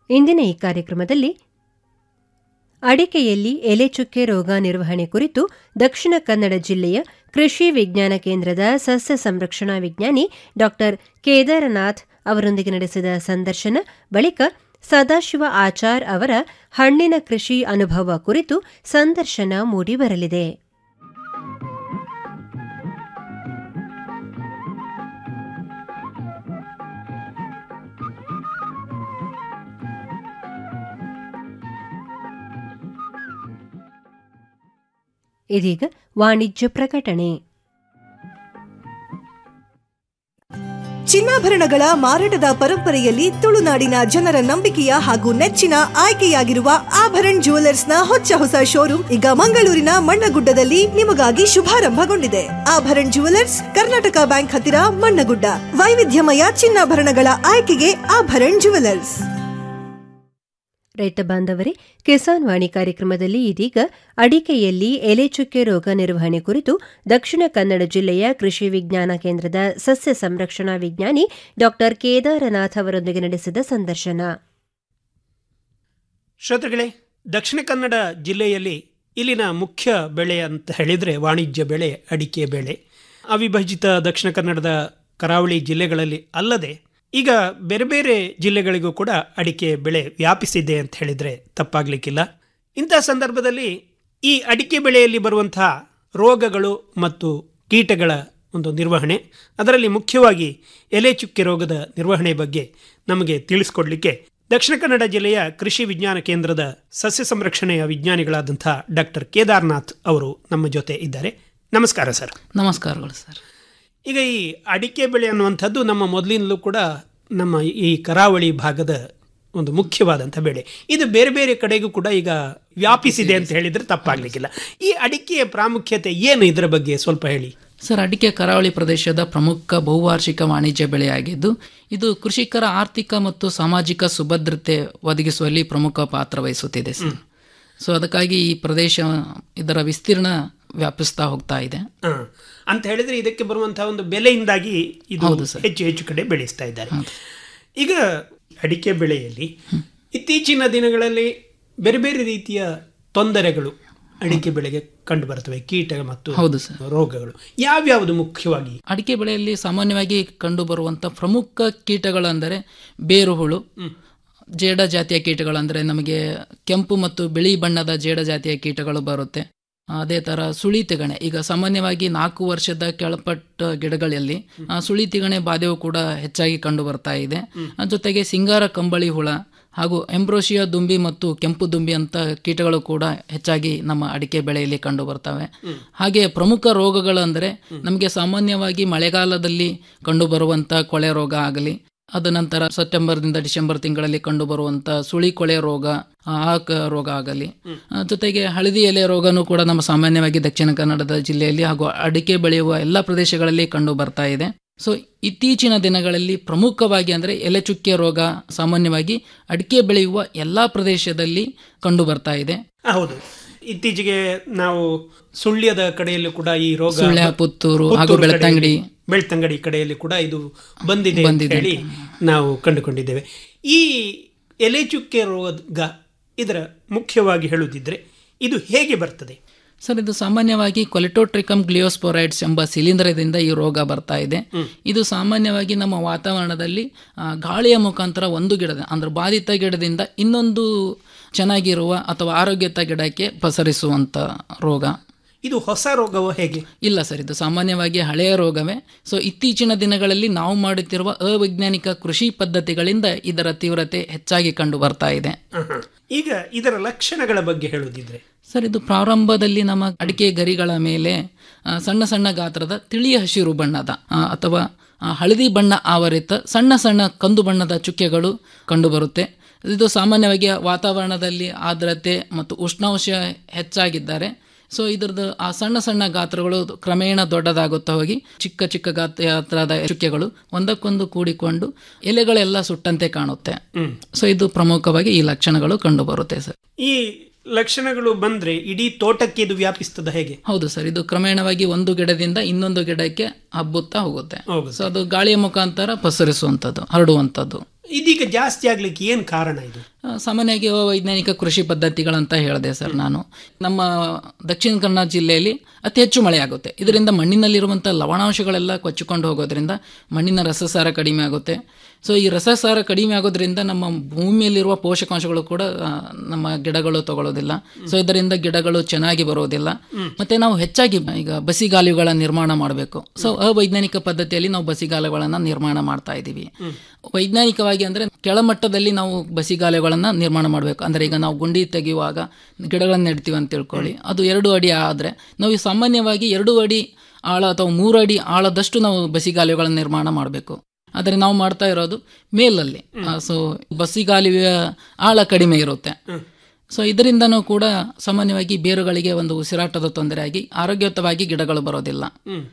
ಇಂದಿನ ಈ ಕಾರ್ಯಕ್ರಮದಲ್ಲಿ ಅಡಿಕೆಯಲ್ಲಿ ಎಲೆಚುಕ್ಕೆ ರೋಗ ನಿರ್ವಹಣೆ ಕುರಿತು ದಕ್ಷಿಣ ಕನ್ನಡ ಜಿಲ್ಲೆಯ ಕೃಷಿ ವಿಜ್ಞಾನ ಕೇಂದ್ರದ ಸಸ್ಯ ಸಂರಕ್ಷಣಾ ವಿಜ್ಞಾನಿ ಡಾ ಕೇದಾರನಾಥ್ ಅವರೊಂದಿಗೆ ನಡೆಸಿದ ಸಂದರ್ಶನ ಬಳಿಕ ಸದಾಶಿವ ಆಚಾರ್ ಅವರ ಹಣ್ಣಿನ ಕೃಷಿ ಅನುಭವ ಕುರಿತು ಸಂದರ್ಶನ ಮೂಡಿಬರಲಿದೆ ಇದೀಗ ವಾಣಿಜ್ಯ ಪ್ರಕಟಣೆ ಚಿನ್ನಾಭರಣಗಳ ಮಾರಾಟದ ಪರಂಪರೆಯಲ್ಲಿ ತುಳುನಾಡಿನ ಜನರ ನಂಬಿಕೆಯ ಹಾಗೂ ನೆಚ್ಚಿನ ಆಯ್ಕೆಯಾಗಿರುವ ಆಭರಣ್ ನ ಹೊಚ್ಚ ಹೊಸ ಶೋರೂಮ್ ಈಗ ಮಂಗಳೂರಿನ ಮಣ್ಣಗುಡ್ಡದಲ್ಲಿ ನಿಮಗಾಗಿ ಶುಭಾರಂಭಗೊಂಡಿದೆ ಆಭರಣ್ ಜುವೆಲರ್ಸ್ ಕರ್ನಾಟಕ ಬ್ಯಾಂಕ್ ಹತ್ತಿರ ಮಣ್ಣಗುಡ್ಡ ವೈವಿಧ್ಯಮಯ ಚಿನ್ನಾಭರಣಗಳ ಆಯ್ಕೆಗೆ ಆಭರಣ್ ಜುವೆಲರ್ಸ್ ರೈತ ಬಾಂಧವರೇ ಕಿಸಾನ್ ವಾಣಿ ಕಾರ್ಯಕ್ರಮದಲ್ಲಿ ಇದೀಗ ಅಡಿಕೆಯಲ್ಲಿ ಎಲೆಚುಕ್ಕೆ ರೋಗ ನಿರ್ವಹಣೆ ಕುರಿತು ದಕ್ಷಿಣ ಕನ್ನಡ ಜಿಲ್ಲೆಯ ಕೃಷಿ ವಿಜ್ಞಾನ ಕೇಂದ್ರದ ಸಸ್ಯ ಸಂರಕ್ಷಣಾ ವಿಜ್ಞಾನಿ ಡಾ ಕೇದಾರನಾಥ್ ಅವರೊಂದಿಗೆ ನಡೆಸಿದ ಸಂದರ್ಶನ ಶ್ರೋತೃಗಳೇ ದಕ್ಷಿಣ ಕನ್ನಡ ಜಿಲ್ಲೆಯಲ್ಲಿ ಇಲ್ಲಿನ ಮುಖ್ಯ ಬೆಳೆ ಅಂತ ಹೇಳಿದರೆ ವಾಣಿಜ್ಯ ಬೆಳೆ ಅಡಿಕೆ ಬೆಳೆ ಅವಿಭಜಿತ ದಕ್ಷಿಣ ಕನ್ನಡದ ಕರಾವಳಿ ಜಿಲ್ಲೆಗಳಲ್ಲಿ ಅಲ್ಲದೆ ಈಗ ಬೇರೆ ಬೇರೆ ಜಿಲ್ಲೆಗಳಿಗೂ ಕೂಡ ಅಡಿಕೆ ಬೆಳೆ ವ್ಯಾಪಿಸಿದೆ ಅಂತ ಹೇಳಿದರೆ ತಪ್ಪಾಗಲಿಕ್ಕಿಲ್ಲ ಇಂತಹ ಸಂದರ್ಭದಲ್ಲಿ ಈ ಅಡಿಕೆ ಬೆಳೆಯಲ್ಲಿ ಬರುವಂತಹ ರೋಗಗಳು ಮತ್ತು ಕೀಟಗಳ ಒಂದು ನಿರ್ವಹಣೆ ಅದರಲ್ಲಿ ಮುಖ್ಯವಾಗಿ ಎಲೆ ಚುಕ್ಕೆ ರೋಗದ ನಿರ್ವಹಣೆ ಬಗ್ಗೆ ನಮಗೆ ತಿಳಿಸ್ಕೊಡ್ಲಿಕ್ಕೆ ದಕ್ಷಿಣ ಕನ್ನಡ ಜಿಲ್ಲೆಯ ಕೃಷಿ ವಿಜ್ಞಾನ ಕೇಂದ್ರದ ಸಸ್ಯ ಸಂರಕ್ಷಣೆಯ ವಿಜ್ಞಾನಿಗಳಾದಂಥ ಡಾಕ್ಟರ್ ಕೇದಾರ್ನಾಥ್ ಅವರು ನಮ್ಮ ಜೊತೆ ಇದ್ದಾರೆ ನಮಸ್ಕಾರ ಸರ್ ನಮಸ್ಕಾರಗಳು ಸರ್ ಈಗ ಈ ಅಡಿಕೆ ಬೆಳೆ ಅನ್ನುವಂಥದ್ದು ನಮ್ಮ ಮೊದಲಿನಲ್ಲೂ ಕೂಡ ನಮ್ಮ ಈ ಕರಾವಳಿ ಭಾಗದ ಒಂದು ಮುಖ್ಯವಾದಂಥ ಬೆಳೆ ಇದು ಬೇರೆ ಬೇರೆ ಕಡೆಗೂ ಕೂಡ ಈಗ ವ್ಯಾಪಿಸಿದೆ ಅಂತ ಹೇಳಿದ್ರೆ ತಪ್ಪಾಗ್ಲಿಕ್ಕಿಲ್ಲ ಈ ಅಡಿಕೆಯ ಪ್ರಾಮುಖ್ಯತೆ ಏನು ಇದರ ಬಗ್ಗೆ ಸ್ವಲ್ಪ ಹೇಳಿ ಸರ್ ಅಡಿಕೆ ಕರಾವಳಿ ಪ್ರದೇಶದ ಪ್ರಮುಖ ಬಹುವಾರ್ಷಿಕ ವಾಣಿಜ್ಯ ಬೆಳೆಯಾಗಿದ್ದು ಇದು ಕೃಷಿಕರ ಆರ್ಥಿಕ ಮತ್ತು ಸಾಮಾಜಿಕ ಸುಭದ್ರತೆ ಒದಗಿಸುವಲ್ಲಿ ಪ್ರಮುಖ ಪಾತ್ರ ವಹಿಸುತ್ತಿದೆ ಸರ್ ಸೊ ಅದಕ್ಕಾಗಿ ಈ ಪ್ರದೇಶ ಇದರ ವಿಸ್ತೀರ್ಣ ವ್ಯಾಪಿಸ್ತಾ ಹೋಗ್ತಾ ಇದೆ ಹ. ಅಂತ ಹೇಳಿದ್ರೆ ಇದಕ್ಕೆ ಬರುವಂತಹ ಒಂದು ಬೆಲೆಯಿಂದಾಗಿ ಇದು ಹೌದು ಸರ್. ಹೆಚ್ಚು ಹೆಚ್ಚು ಕಡೆ ಬೆಳೆಸ್ತಾ ಇದ್ದಾರೆ ಈಗ ಅಡಿಕೆ ಬೆಳೆಯಲ್ಲಿ ಇತ್ತೀಚಿನ ದಿನಗಳಲ್ಲಿ ಬೇರೆ ಬೇರೆ ರೀತಿಯ ತೊಂದರೆಗಳು ಅಡಿಕೆ ಬೆಳೆಗೆ ಕಂಡು ಬರ್ತವೆ ಕೀಟ ಮತ್ತು ಹೌದು ಸರ್. ರೋಗಗಳು ಯಾವ್ಯಾವುದು ಮುಖ್ಯವಾಗಿ ಅಡಿಕೆ ಬೆಳೆಯಲ್ಲಿ ಸಾಮಾನ್ಯವಾಗಿ ಕಂಡುಬರುವಂಥ ಪ್ರಮುಖ ಕೀಟಗಳೆಂದರೆ ಬೇರುಹುಳು ಜೇಡ ಜಾತಿಯ ಕೀಟಗಳಂದರೆ ನಮಗೆ ಕೆಂಪು ಮತ್ತು ಬಿಳಿ ಬಣ್ಣದ ಜೇಡ ಜಾತಿಯ ಕೀಟಗಳು ಬರುತ್ತೆ ಅದೇ ಥರ ಸುಳಿ ತಿಗಣೆ ಈಗ ಸಾಮಾನ್ಯವಾಗಿ ನಾಲ್ಕು ವರ್ಷದ ಕೆಳಪಟ್ಟ ಗಿಡಗಳಲ್ಲಿ ಆ, ಸುಳಿ ತಿಗಣೆ ಬಾಧೆಯು ಕೂಡ ಹೆಚ್ಚಾಗಿ ಕಂಡು ಬರ್ತಾ ಇದೆ ಆ, ಜೊತೆಗೆ ಸಿಂಗಾರ ಕಂಬಳಿ ಹುಳ ಹಾಗೂ ಎಂಬ್ರೋಷಿಯಾ ದುಂಬಿ ಮತ್ತು ಕೆಂಪು ದುಂಬಿ ಅಂತ ಕೀಟಗಳು ಕೂಡ ಹೆಚ್ಚಾಗಿ ನಮ್ಮ ಅಡಿಕೆ ಬೆಳೆಯಲ್ಲಿ ಕಂಡು ಬರ್ತವೆ ಹಾಗೆ ಪ್ರಮುಖ ರೋಗಗಳು ಅಂದರೆ ನಮಗೆ ಸಾಮಾನ್ಯವಾಗಿ ಮಳೆಗಾಲದಲ್ಲಿ ಕಂಡುಬರುವಂಥ ಕೊಳೆ ರೋಗ ಆಗಲಿ ಅದ ನಂತರ ಸೆಪ್ಟೆಂಬರ್ನಿಂದ ಡಿಸೆಂಬರ್ ತಿಂಗಳಲ್ಲಿ ಕಂಡುಬರುವಂಥ ಸುಳಿ ಕೊಳೆ ರೋಗ ಆಕ ರೋಗ ಆಗಲಿ ಆ, ಜೊತೆಗೆ ಹಳದಿ ಎಲೆ ರೋಗನೂ ಕೂಡ ನಮ್ಮ ಸಾಮಾನ್ಯವಾಗಿ ದಕ್ಷಿಣ ಕನ್ನಡದ ಜಿಲ್ಲೆಯಲ್ಲಿ ಹಾಗೂ ಅಡಿಕೆ ಬೆಳೆಯುವ ಎಲ್ಲ ಪ್ರದೇಶಗಳಲ್ಲಿ ಕಂಡು ಬರ್ತಾ ಇದೆ ಸೊ ಇತ್ತೀಚಿನ ದಿನಗಳಲ್ಲಿ ಪ್ರಮುಖವಾಗಿ ಅಂದರೆ ಎಲೆಚುಕ್ಕೆ ರೋಗ ಸಾಮಾನ್ಯವಾಗಿ ಅಡಿಕೆ ಬೆಳೆಯುವ ಎಲ್ಲ ಪ್ರದೇಶದಲ್ಲಿ ಕಂಡು ಬರ್ತಾ ಇದೆ ಆ, ಹೌದು ಇತ್ತೀಚೆಗೆ ನಾವು ಸುಳ್ಯದ ಕಡೆಯಲ್ಲೂ ಕೂಡ ಈ ರೋಗ ಸುಳ್ಯ, ಪುತ್ತೂರು ಹಾಗೂ ಪುತ್ತೂರು ಬೆಳ್ತಂಗಡಿ. ಕಡೆಯಲ್ಲಿ, ಬೆಳ್ತಂಗಡಿ ಕಡೆಯಲ್ಲಿ ಕೂಡ ಇದು ಬಂದಿದೆ ಅಂತ ಬಂದಿದೆ ಹೇಳಿ ನಾವು ಕಂಡುಕೊಂಡಿದ್ದೇವೆ ಈ ಎಲೆ ಚುಕ್ಕೆ ರೋಗ ಇದರ ಮುಖ್ಯವಾಗಿ ಹೇಳುವುದಿದ್ರೆ ಇದು ಹೇಗೆ ಬರ್ತದೆ ಸರ್ ಇದು ಸಾಮಾನ್ಯವಾಗಿ ಕೊಲೆಟೋಟ್ರಿಕಮ್ ಗ್ಲಿಯೋಸ್ಪೊರೈಡ್ಸ್ ಎಂಬ ಶಿಲೀಂಧ್ರದಿಂದ ಈ ರೋಗ ಬರ್ತಾ ಇದೆ ಇದು ಸಾಮಾನ್ಯವಾಗಿ ನಮ್ಮ ವಾತಾವರಣದಲ್ಲಿ ಆ, ಗಾಳಿಯ ಮುಖಾಂತರ ಒಂದು ಗಿಡದ ಅಂದ್ರೆ ಬಾಧಿತ ಗಿಡದಿಂದ ಇನ್ನೊಂದು ಚೆನ್ನಾಗಿರುವ ಅಥವಾ ಆರೋಗ್ಯತ ಗಿಡಕ್ಕೆ ಪಸರಿಸುವಂಥ ರೋಗ ಇದು ಹೊಸ ರೋಗವೋ ಹೇಗೆ ಇಲ್ಲ ಸರ್ ಇದು ಸಾಮಾನ್ಯವಾಗಿ ಹಳೆಯ ರೋಗವೇ ಸೊ ಇತ್ತೀಚಿನ ದಿನಗಳಲ್ಲಿ ನಾವು ಮಾಡುತ್ತಿರುವ ಅವೈಜ್ಞಾನಿಕ ಕೃಷಿ ಪದ್ಧತಿಗಳಿಂದ ಇದರ ತೀವ್ರತೆ ಹೆಚ್ಚಾಗಿ ಕಂಡು ಬರ್ತಾ ಇದೆ ಆಹಾ. ಈಗ ಇದರ ಲಕ್ಷಣಗಳ ಬಗ್ಗೆ ಹೇಳುವುದಿದ್ರೆ ಸರ್ ಇದು ಪ್ರಾರಂಭದಲ್ಲಿ ನಮ್ಮ ಅಡಿಕೆ ಗರಿಗಳ ಮೇಲೆ ಆ, ಸಣ್ಣ ಸಣ್ಣ ಗಾತ್ರದ ತಿಳಿಯ ಹಸಿರು ಬಣ್ಣದ ಆ, ಅಥವಾ ಆ, ಹಳದಿ ಬಣ್ಣ ಆವರಿತ ಸಣ್ಣ ಸಣ್ಣ ಕಂದು ಬಣ್ಣದ ಚುಕ್ಕೆಗಳು ಕಂಡುಬರುತ್ತೆ ಇದು ಸಾಮಾನ್ಯವಾಗಿ ವಾತಾವರಣದಲ್ಲಿ ಆರ್ದ್ರತೆ ಮತ್ತು ಉಷ್ಣಾಂಶ ಹೆಚ್ಚಾಗಿದ್ದಾರೆ ಸೊ ಇದ್ರದ್ದು ಆ ಸಣ್ಣ ಸಣ್ಣ ಗಾತ್ರಗಳು ಕ್ರಮೇಣ ದೊಡ್ಡದಾಗುತ್ತಾ ಹೋಗಿ ಚಿಕ್ಕ ಚಿಕ್ಕ ಗಾತ್ರದ ಚುಕ್ಕೆಗಳು ಒಂದಕ್ಕೊಂದು ಕೂಡಿಕೊಂಡು ಎಲೆಗಳೆಲ್ಲ ಸುಟ್ಟಂತೆ ಕಾಣುತ್ತೆ ಸೊ ಇದು ಪ್ರಮುಖವಾಗಿ ಈ ಲಕ್ಷಣಗಳು ಕಂಡು ಬರುತ್ತೆ ಸರ್ ಈ ಲಕ್ಷಣಗಳು ಬಂದ್ರೆ ಇಡೀ ತೋಟಕ್ಕೆ ಇದು ವ್ಯಾಪಿಸ್ತದ ಹೇಗೆ ಹೌದು ಸರ್ ಇದು ಕ್ರಮೇಣವಾಗಿ ಒಂದು ಗಿಡದಿಂದ ಇನ್ನೊಂದು ಗಿಡಕ್ಕೆ ಹಬ್ಬುತ್ತಾ ಹೋಗುತ್ತೆ ಹೋಗುತ್ತೆ. ಸೊ ಅದು ಗಾಳಿಯ ಮುಖಾಂತರ ಪಸರಿಸುವಂಥದ್ದು ಹರಡುವಂಥದ್ದು ಇದೀಗ ಜಾಸ್ತಿ ಆಗ್ಲಿಕ್ಕೆ ಏನ್ ಕಾರಣ ಇದು ಆ, ಸಾಮಾನ್ಯವಾಗಿ ವೈಜ್ಞಾನಿಕ ಕೃಷಿ ಪದ್ಧತಿಗಳಂತ ಹೇಳಿದೆ ಸರ್ ನಾನು ನಮ್ಮ ದಕ್ಷಿಣ ಕನ್ನಡ ಜಿಲ್ಲೆಯಲ್ಲಿ ಅತಿ ಹೆಚ್ಚು ಮಳೆ ಆಗುತ್ತೆ ಇದರಿಂದ ಮಣ್ಣಿನಲ್ಲಿರುವಂಥ ಲವಣಾಂಶಗಳೆಲ್ಲ ಕೊಚ್ಚಿಕೊಂಡು ಹೋಗೋದ್ರಿಂದ ಮಣ್ಣಿನ ರಸಸಾರ ಕಡಿಮೆ ಆಗುತ್ತೆ ಸೊ ಈ ರಸಸಾರ ಕಡಿಮೆ ಆಗೋದ್ರಿಂದ ನಮ್ಮ ಭೂಮಿಯಲ್ಲಿರುವ ಪೋಷಕಾಂಶಗಳು ಕೂಡ ಆ, ನಮ್ಮ ಗಿಡಗಳು ತಗೊಳ್ಳೋದಿಲ್ಲ ಸೊ ಇದರಿಂದ ಗಿಡಗಳು ಚೆನ್ನಾಗಿ ಬರೋದಿಲ್ಲ ಮತ್ತೆ ನಾವು ಹೆಚ್ಚಾಗಿ ಈಗ ಬಸಿಗಾಲಿಗಳ ನಿರ್ಮಾಣ ಮಾಡಬೇಕು ಸೊ ಅವೈಜ್ಞಾನಿಕ ಪದ್ಧತಿಯಲ್ಲಿ ನಾವು ಬಸಿಗಾಲುಗಳನ್ನ ನಿರ್ಮಾಣ ಮಾಡ್ತಾ ಇದ್ದೀವಿ ವೈಜ್ಞಾನಿಕವಾಗಿ ಅಂದ್ರೆ ಕೆಳಮಟ್ಟದಲ್ಲಿ ನಾವು ಬಸಿಗಾಲೆಗಳನ್ನ ನಿರ್ಮಾಣ ಮಾಡಬೇಕು ಅಂದ್ರೆ ಈಗ ನಾವು ಗುಂಡಿ ತೆಗೆಯುವಾಗ ಗಿಡಗಳನ್ನ ನೆಡ್ತೀವಿ ಅಂತ ತಿಳ್ಕೊಳ್ಳಿ ಅದು ಎರಡು ಅಡಿ ಆದ್ರೆ ನಾವು ಈ ಸಾಮಾನ್ಯವಾಗಿ ಎರಡು ಅಡಿ ಆಳ ಅಥವಾ ಮೂರು ಅಡಿ ಆಳದಷ್ಟು ನಾವು ಬಸಿಗಾಲುಗಳನ್ನ ನಿರ್ಮಾಣ ಮಾಡಬೇಕು ಆದರೆ ನಾವು ಮಾಡ್ತಾ ಇರೋದು ಮೇಲಲ್ಲಿ ಸೊ ಬಸಿಗಾಲುವೆಯ ಆಳ ಕಡಿಮೆ ಇರುತ್ತೆ ಸೊ ಇದರಿಂದನೂ ಕೂಡ ಸಾಮಾನ್ಯವಾಗಿ ಬೇರುಗಳಿಗೆ ಒಂದು ಉಸಿರಾಟದ ತೊಂದರೆಯಾಗಿ ಆರೋಗ್ಯಯುತವಾಗಿ ಗಿಡಗಳು ಬರೋದಿಲ್ಲ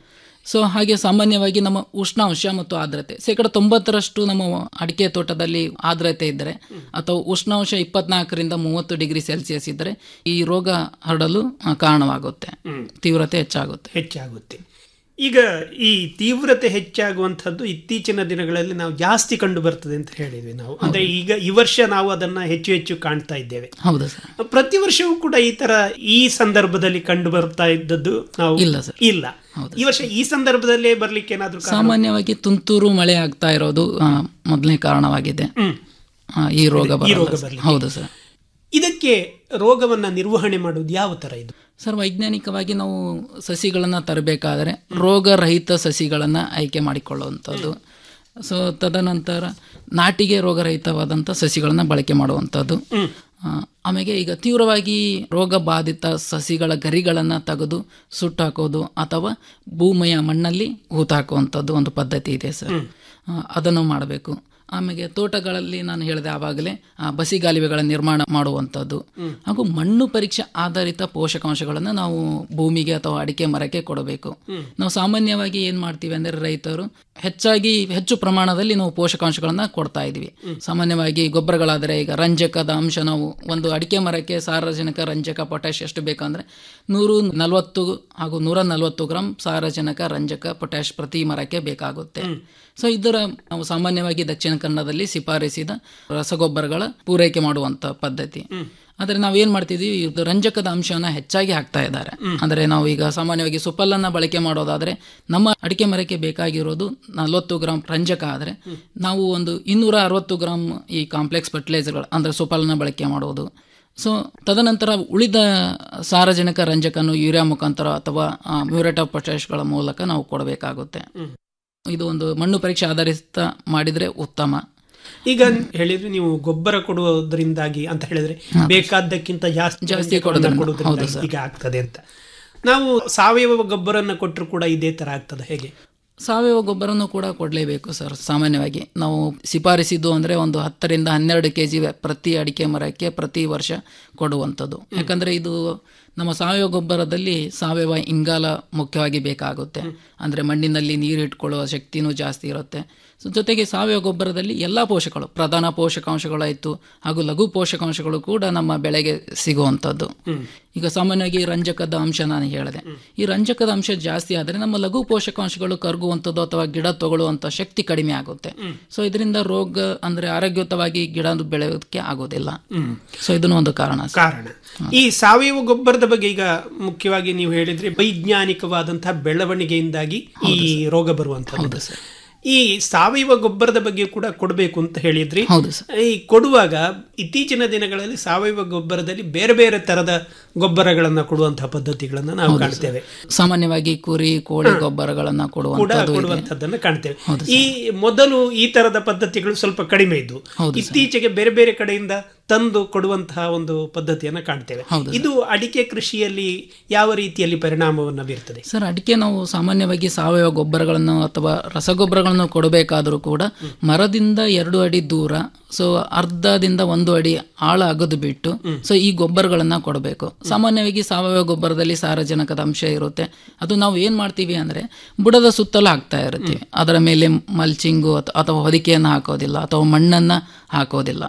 ಸೊ ಹಾಗೆ ಸಾಮಾನ್ಯವಾಗಿ ನಮ್ಮ ಉಷ್ಣಾಂಶ ಮತ್ತು ಆರ್ದ್ರತೆ ಶೇಕಡ ತೊಂಬತ್ತರಷ್ಟು ನಮ್ಮ ಅಡಿಕೆ ತೋಟದಲ್ಲಿ ಆರ್ದ್ರತೆ ಇದ್ದರೆ ಅಥವಾ ಉಷ್ಣಾಂಶ ಇಪ್ಪತ್ನಾಲ್ಕರಿಂದ ಮೂವತ್ತು ಡಿಗ್ರಿ ಸೆಲ್ಸಿಯಸ್ ಇದ್ದರೆ ಈ ರೋಗ ಹರಡಲು ಆ, ಕಾರಣವಾಗುತ್ತೆ ತೀವ್ರತೆ ಹೆಚ್ಚಾಗುತ್ತೆ ಹೆಚ್ಚಾಗುತ್ತೆ ಈಗ ಈ ತೀವ್ರತೆ ಹೆಚ್ಚಾಗುವಂಥದ್ದು ಇತ್ತೀಚಿನ ದಿನಗಳಲ್ಲಿ ನಾವು ಜಾಸ್ತಿ ಕಂಡು ಬರ್ತದೆ ಅಂತ ಹೇಳಿದ್ವಿ ನಾವು ಅಂದ್ರೆ ಈಗ ಈ ವರ್ಷ ನಾವು ಅದನ್ನ ಹೆಚ್ಚು ಹೆಚ್ಚು ಕಾಣ್ತಾ ಇದ್ದೇವೆ ಹೌದು ಸರ್ ಪ್ರತಿ ವರ್ಷವೂ ಕೂಡ ಈ ತರ ಈ ಸಂದರ್ಭದಲ್ಲಿ ಕಂಡು ಬರ್ತಾ ಇದ್ದದ್ದು ನಾವು ಇಲ್ಲ ಸರ್ ಇಲ್ಲ ಈ ವರ್ಷ ಈ ಸಂದರ್ಭದಲ್ಲೇ ಬರ್ಲಿಕ್ಕೆ ಏನಾದ್ರೂ ಕಾರಣ? ಸಾಮಾನ್ಯವಾಗಿ ತುಂತುರು ಮಳೆ ಆಗ್ತಾ ಇರೋದು ಆ, ಮೊದಲನೇ ಕಾರಣವಾಗಿದೆ ಹ್ಮ್. ಆ, ಈ ರೋಗ ಈ ರೋಗ ಬರಲ್ಲ ಸರ್. ಬರ್ಲಿಕ್ಕೆ. ಹೌದು ಸರ್ ಇದಕ್ಕೆ ರೋಗವನ್ನ ನಿರ್ವಹಣೆ ಮಾಡುವುದು ಯಾವ ತರ ಇದು ಸರ್ ವೈಜ್ಞಾನಿಕವಾಗಿ ನಾವು ಸಸಿಗಳನ್ನು ತರಬೇಕಾದರೆ ರೋಗರಹಿತ ಸಸಿಗಳನ್ನು ಆಯ್ಕೆ ಮಾಡಿಕೊಳ್ಳುವಂಥದ್ದು ಸೊ ತದನಂತರ ನಾಟಿಗೆ ರೋಗರಹಿತವಾದಂಥ ಸಸಿಗಳನ್ನು ಬಳಕೆ ಮಾಡುವಂಥದ್ದು ಆ, ಆಮೇಲೆ ಈಗ ತೀವ್ರವಾಗಿ ರೋಗ ಬಾಧಿತ ಸಸಿಗಳ ಗರಿಗಳನ್ನು ತೆಗೆದು ಸುಟ್ಟು ಹಾಕೋದು ಅಥವಾ ಭೂಮಿಯ ಮಣ್ಣಲ್ಲಿ ಹೂತಾಕುವಂಥದ್ದು ಒಂದು ಪದ್ಧತಿ ಇದೆ ಸರ್ ಆ, ಅದನ್ನು ಮಾಡಬೇಕು ಆಮೇಲೆ ತೋಟಗಳಲ್ಲಿ ನಾನು ಹೇಳಿದೆ ಆವಾಗಲೇ ಆ, ಬಸಿಗಾಲುವೆಗಳ ನಿರ್ಮಾಣ ಮಾಡುವಂಥದ್ದು ಹಾಗೂ ಮಣ್ಣು ಪರೀಕ್ಷೆ ಆಧಾರಿತ ಪೋಷಕಾಂಶಗಳನ್ನು ನಾವು ಭೂಮಿಗೆ ಅಥವಾ ಅಡಿಕೆ ಮರಕ್ಕೆ ಕೊಡಬೇಕು ನಾವು ಸಾಮಾನ್ಯವಾಗಿ ಏನು ಮಾಡ್ತೀವಿ ಅಂದರೆ ರೈತರು ಹೆಚ್ಚಾಗಿ ಹೆಚ್ಚು ಪ್ರಮಾಣದಲ್ಲಿ ನಾವು ಪೋಷಕಾಂಶಗಳನ್ನು ಕೊಡ್ತಾ ಇದ್ವಿ ಸಾಮಾನ್ಯವಾಗಿ ಗೊಬ್ಬರಗಳಾದರೆ ಈಗ ರಂಜಕದ ಅಂಶ ನಾವು ಒಂದು ಅಡಿಕೆ ಮರಕ್ಕೆ ಸಾರಜನಕ ರಂಜಕ ಪೊಟ್ಯಾಶ್ ಎಷ್ಟು ಬೇಕಂದ್ರೆ ನೂರು ನಲವತ್ತು ಹಾಗೂ ನೂರ ನಲವತ್ತು ಗ್ರಾಂ ಸಾರಜನಕ ರಂಜಕ ಪೊಟ್ಯಾಶ್ ಪ್ರತಿ ಮರಕ್ಕೆ ಬೇಕಾಗುತ್ತೆ ಸೊ ಇದರ ನಾವು ಸಾಮಾನ್ಯವಾಗಿ ದಕ್ಷಿಣ ಕನ್ನಡದಲ್ಲಿ ಶಿಫಾರಸಿದ ರಸಗೊಬ್ಬರಗಳ ಪೂರೈಕೆ ಮಾಡುವಂತ ಪದ್ಧತಿ ಆದರೆ ನಾವು ಏನ್ ಮಾಡ್ತಿದ್ವಿ ಇದು ರಂಜಕದ ಅಂಶವನ್ನ ಹೆಚ್ಚಾಗಿ ಹಾಕ್ತಾ ಇದ್ದಾರೆ ಅಂದ್ರೆ ನಾವು ಈಗ ಸಾಮಾನ್ಯವಾಗಿ ಸುಪಲ್ಲನ್ನ ಬಳಕೆ ಮಾಡೋದಾದ್ರೆ ನಮ್ಮ ಅಡಿಕೆ ಮರಕ್ಕೆ ಬೇಕಾಗಿರೋದು ನಲವತ್ತು ಗ್ರಾಂ ರಂಜಕ ಆದ್ರೆ ನಾವು ಒಂದು ಇನ್ನೂರ ಅರವತ್ತು ಗ್ರಾಂ ಈ ಕಾಂಪ್ಲೆಕ್ಸ್ ಫರ್ಟಿಲೈಸರ್ಗಳು ಅಂದ್ರೆ ಸುಪಲ್ಲನ್ನ ಬಳಕೆ ಮಾಡೋದು ಸೊ ತದನಂತರ ಉಳಿದ ಸಾರಜನಕ ರಂಜಕನ್ನು ಯೂರಿಯಾ ಮುಖಾಂತರ ಅಥವಾ ಮ್ಯೂರೇಟ್ ಆಫ್ ಪೊಟ್ಯಾಶ್ಗಳ ಮೂಲಕ ನಾವು ಕೊಡಬೇಕಾಗುತ್ತೆ ಇದು ಒಂದು ಮಣ್ಣು ಪರೀಕ್ಷೆ ಆಧರಿತ ಮಾಡಿದ್ರೆ ಉತ್ತಮ ಈಗ ಹೇಳಿದ್ರೆ ನೀವು ಗೊಬ್ಬರ ಕೊಡುವುದರಿಂದಾಗಿ ಅಂತ ಹೇಳಿದ್ರೆ ಬೇಕಾದ್ದಕ್ಕಿಂತ ಜಾಸ್ತಿ ಜಾಸ್ತಿ ರಂಜಕವನ್ನ ಕೊಡೋದ್ರಿಂದ. ಕೊಡುವುದರಿಂದ ಹೌದು ಸರ್. ಈಗ ಆಗ್ತದೆ ಅಂತ ನಾವು ಸಾವಯವ ಗೊಬ್ಬರನ್ನ ಕೊಟ್ಟರು ಕೂಡ ಇದೇ ತರ ಆಗ್ತದೆ ಹೇಗೆ ಸಾವಯವ ಗೊಬ್ಬರನು ಕೂಡ ಕೊಡಲೇಬೇಕು ಸರ್ ಸಾಮಾನ್ಯವಾಗಿ ನಾವು ಶಿಫಾರಿಸಿದ್ದು ಅಂದರೆ ಒಂದು ಹತ್ತರಿಂದ ಹನ್ನೆರಡು ಕೆ ಜಿ ಪ್ರತಿ ಅಡಿಕೆ ಮರಕ್ಕೆ ಪ್ರತಿ ವರ್ಷ ಕೊಡುವಂಥದ್ದು ಯಾಕಂದರೆ ಇದು ನಮ್ಮ ಸಾವಯವ ಗೊಬ್ಬರದಲ್ಲಿ ಸಾವಯವ ಇಂಗಾಲ ಮುಖ್ಯವಾಗಿ ಬೇಕಾಗುತ್ತೆ ಅಂದರೆ ಮಣ್ಣಿನಲ್ಲಿ ನೀರು ಇಟ್ಕೊಳ್ಳುವ ಶಕ್ತಿನೂ ಜಾಸ್ತಿ ಇರುತ್ತೆ ಸೊ ಜೊತೆಗೆ ಸಾವಯವ ಗೊಬ್ಬರದಲ್ಲಿ ಎಲ್ಲ ಪೋಷಕಗಳು ಪ್ರಧಾನ ಪೋಷಕಾಂಶಗಳಾಯಿತು ಹಾಗೂ ಲಘು ಪೋಷಕಾಂಶಗಳು ಕೂಡ ನಮ್ಮ ಬೆಳೆಗೆ ಸಿಗುವಂಥದ್ದು ಈಗ ಸಾಮಾನ್ಯವಾಗಿ ರಂಜಕದ ಅಂಶ ನಾನು ಹೇಳಿದೆ ಈ ರಂಜಕದ ಅಂಶ ಜಾಸ್ತಿ ಆದರೆ ನಮ್ಮ ಲಘು ಪೋಷಕಾಂಶಗಳು ಕರಗುವಂಥದ್ದು ಅಥವಾ ಗಿಡ ತಗೊಳ್ಳುವಂಥ ಶಕ್ತಿ ಕಡಿಮೆ ಆಗುತ್ತೆ ಸೊ ಇದರಿಂದ ರೋಗ ಅಂದ್ರೆ ಆರೋಗ್ಯಯುತವಾಗಿ ಗಿಡ ಬೆಳೆಯೋದಕ್ಕೆ ಆಗೋದಿಲ್ಲ ಸೊ ಇದನ್ನು ಒಂದು ಕಾರಣ ಸರ್. ಕಾರಣ ಈ ಸಾವಯವ ಗೊಬ್ಬರದ ಬಗ್ಗೆ ಈಗ ಮುಖ್ಯವಾಗಿ ನೀವು ಹೇಳಿದ್ರೆ ವೈಜ್ಞಾನಿಕವಾದಂತಹ ಬೆಳವಣಿಗೆಯಿಂದಾಗಿ ಈ ರೋಗ ಬರುವಂತದ್ದು ಈ ಸಾವಯವ ಗೊಬ್ಬರದ ಬಗ್ಗೆ ಕೂಡ ಕೊಡಬೇಕು ಅಂತ ಹೇಳಿದ್ರಿ ಹೌದು ಸರ್ ಈ ಕೊಡುವಾಗ ಇತ್ತೀಚಿನ ದಿನಗಳಲ್ಲಿ ಸಾವಯವ ಗೊಬ್ಬರದಲ್ಲಿ ಬೇರೆ ಬೇರೆ ತರದ ಗೊಬ್ಬರಗಳನ್ನ ಕೊಡುವಂತಹ ಪದ್ಧತಿಗಳನ್ನ ನಾವು ಕಾಣ್ತೇವೆ ಸಾಮಾನ್ಯವಾಗಿ ಕುರಿ ಕೋಳಿ ಗೊಬ್ಬರಗಳನ್ನ ಕೂಡ ಕೊಡುವಂಥದ್ದು ಇದೆ ಕೊಡುವಂತದ್ದನ್ನ ಕಾಣ್ತೇವೆ ಈ ಮೊದಲು ಈ ತರದ ಪದ್ಧತಿಗಳು ಸ್ವಲ್ಪ ಕಡಿಮೆ ಇದ್ವು ಹೌದು ಸರ್. ಇತ್ತೀಚೆಗೆ ಬೇರೆ ಬೇರೆ ಕಡೆಯಿಂದ ತಂದು ಕೊಡುವಂತಹ ಒಂದು ಪದ್ಧತಿಯನ್ನ ಕಾಣ್ತೇವೆ ಹೌದು ಇದು ಅಡಿಕೆ ಕೃಷಿಯಲ್ಲಿ ಯಾವ ರೀತಿಯಲ್ಲಿ ಪರಿಣಾಮವನ್ನ ಬೀರ್ತದೆ ಸರ್ ಅಡಿಕೆ ನಾವು ಸಾಮಾನ್ಯವಾಗಿ ಸಾವಯವ ಗೊಬ್ಬರಗಳನ್ನು ಅಥವಾ ರಸಗೊಬ್ಬರಗಳನ್ನು ಕೊಡಬೇಕಾದರೂ ಕೂಡ ಮರದಿಂದ ಎರಡು ಅಡಿ ದೂರ ಸೊ ಅರ್ಧದಿಂದ ಒಂದು ಅಡಿ ಆಳ ಅಗದು ಬಿಟ್ಟು ಸೊ ಈ ಗೊಬ್ಬರಗಳನ್ನ ಕೊಡಬೇಕು ಸಾಮಾನ್ಯವಾಗಿ ಸಾವಯವ ಗೊಬ್ಬರದಲ್ಲಿ ಸಾರಜನಕದ ಅಂಶ ಇರುತ್ತೆ ಅದು ನಾವು ಏನ್ ಮಾಡ್ತೀವಿ ಅಂದ್ರೆ ಬುಡದ ಸುತ್ತಲೂ ಹಾಕ್ತಾ ಇರ್ತೀವಿ ಅದರ ಮೇಲೆ ಮಲ್ಚಿಂಗು ಅಥವಾ ಹೊದಿಕೆಯನ್ನು ಹಾಕೋದಿಲ್ಲ ಅಥವಾ ಮಣ್ಣನ್ನ ಹಾಕೋದಿಲ್ಲ